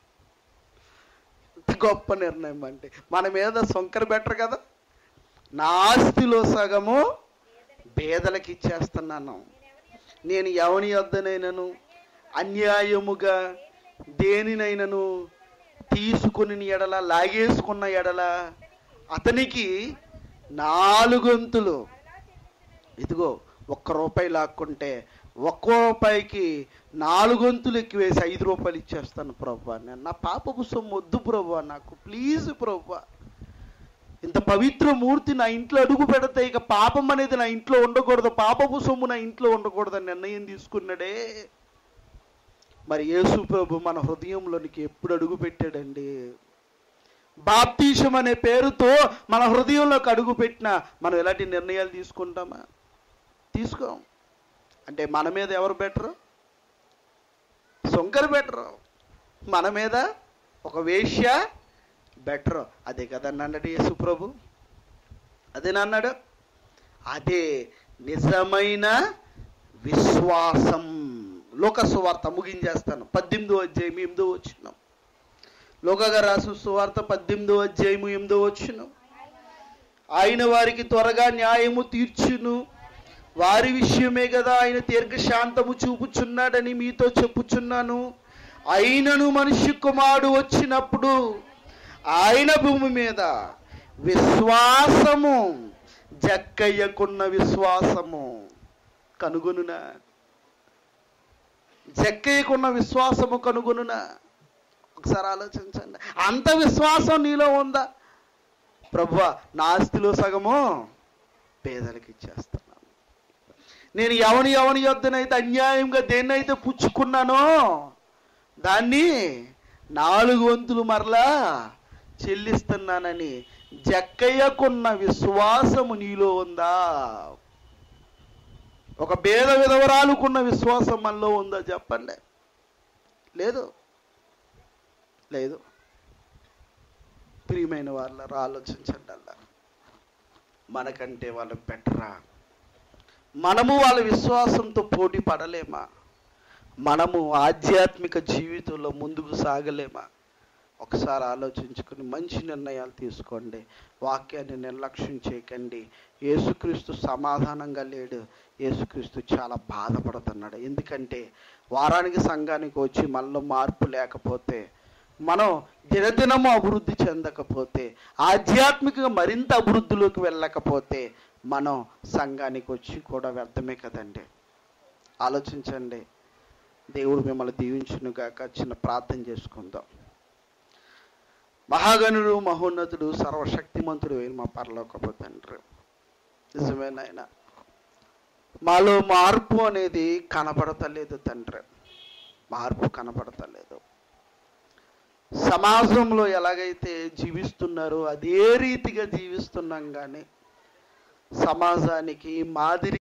B: ఎంత గొప్ప నిర్ణయం అంటే మన మీద సొంకర బెటర్ కదా నా ఆస్తిలో సగము పేదలకు ఇచ్చేస్తున్నాను నేను ఎవని వద్దనైనను అన్యాయముగా దేనినైనను తీసుకుని ఎడల లాగేసుకున్న ఎడల అతనికి నాలుగొంతులు ఇదిగో ఒక్క రూపాయి లాక్కుంటే ఒక్క రూపాయికి నాలుగొంతులు ఎక్కువేసి ఐదు రూపాయలు ఇచ్చేస్తాను ప్రభు నేను నా పాపపు సొమ్ము వద్దు ప్రభు నాకు ప్లీజ్ ప్రభు ఇంత పవిత్ర మూర్తి నా ఇంట్లో అడుగు పెడితే ఇక పాపం అనేది నా ఇంట్లో ఉండకూడదు పాపపు సొమ్ము నా ఇంట్లో ఉండకూడదని నిర్ణయం తీసుకున్నాడే మరి యేసు ప్రభు మన హృదయంలోనికి ఎప్పుడు అడుగు పెట్టాడండి బాప్తీషం అనే పేరుతో మన హృదయంలోకి అడుగు పెట్టిన మనం ఎలాంటి నిర్ణయాలు తీసుకుంటామా తీసుకోం అంటే మన మీద ఎవరు బెటరు సొంకరు బెటరు మన మీద ఒక వేశ్య బెటర్ అదే కదండి అన్నాడు యేసు ప్రభు అదేనన్నాడు అదే నిజమైన విశ్వాసం లోక సువార్త ముగించేస్తాను పద్దెనిమిదో అధ్యాయం ఎనిమిదో వచ్చినాం లోకగా రాసు సువార్త పద్దెనిమిదో అధ్యాయము ఎనిమిదో వచ్చిన ఆయన వారికి త్వరగా న్యాయము తీర్చును వారి విషయమే కదా ఆయన దీర్ఘశాంతము చూపుచున్నాడని మీతో చెప్పుచున్నాను అయినను మనిషి కుమారుడు వచ్చినప్పుడు ఆయన భూమి మీద విశ్వాసము జక్కయ్యకున్న విశ్వాసము కనుగొనునా జక్కయ్యకున్న విశ్వాసము కనుగొనునా ఒకసారి ఆలోచించండి అంత విశ్వాసం నీలో ఉందా ప్రభువా నా ఆస్తిలో సగము పేదలకు ఇచ్చేస్తున్నాను నేను ఎవని ఎవని యొద్దనైతే అన్యాయంగా దేన్నైతే పుచ్చుకున్నానో దాన్ని నాలుగు వంతులు మరలా చెల్లిస్తున్నానని జక్కయ్యకున్న విశ్వాసము నీలో ఉందా ఒక భేద విధవరాలుకున్న విశ్వాసం మనలో ఉందా చెప్పండి లేదు లేదు ప్రియమైన వాళ్ళ ఆలోచించండి అలా మనకంటే వాళ్ళు బెటరా మనము వాళ్ళ విశ్వాసంతో పోటీ పడలేమా మనము ఆధ్యాత్మిక జీవితంలో ముందుకు సాగలేమా ఒకసారి ఆలోచించుకుని మంచి నిర్ణయాలు తీసుకోండి వాక్యాన్ని నిర్లక్ష్యం చేయకండి యేసుక్రీస్తు సమాధానంగా లేడు యేసుక్రీస్తు చాలా బాధపడుతున్నాడు ఎందుకంటే వారానికి సంఘానికి వచ్చి మనలో మార్పు లేకపోతే మనం దినదినము అభివృద్ధి చెందకపోతే ఆధ్యాత్మికంగా మరింత అభివృద్ధిలోకి వెళ్ళకపోతే మనం సంఘానికి వచ్చి కూడా వ్యర్థమే కదండి ఆలోచించండి దేవుడు మిమ్మల్ని దీవించునుగాక చిన్న ప్రార్థన చేసుకుందాం మహాగణుడు మహోన్నతుడు సర్వశక్తిమంతుడు అయిన మా పరలోకపు తండ్రి నిజమే నాయన మాలో మార్పు అనేది కనపడతలేదు తండ్రి మార్పు కనపడతలేదు సమాజంలో ఎలాగైతే జీవిస్తున్నారో అదే రీతిగా జీవిస్తున్నాం కానీ సమాజానికి మాదిరి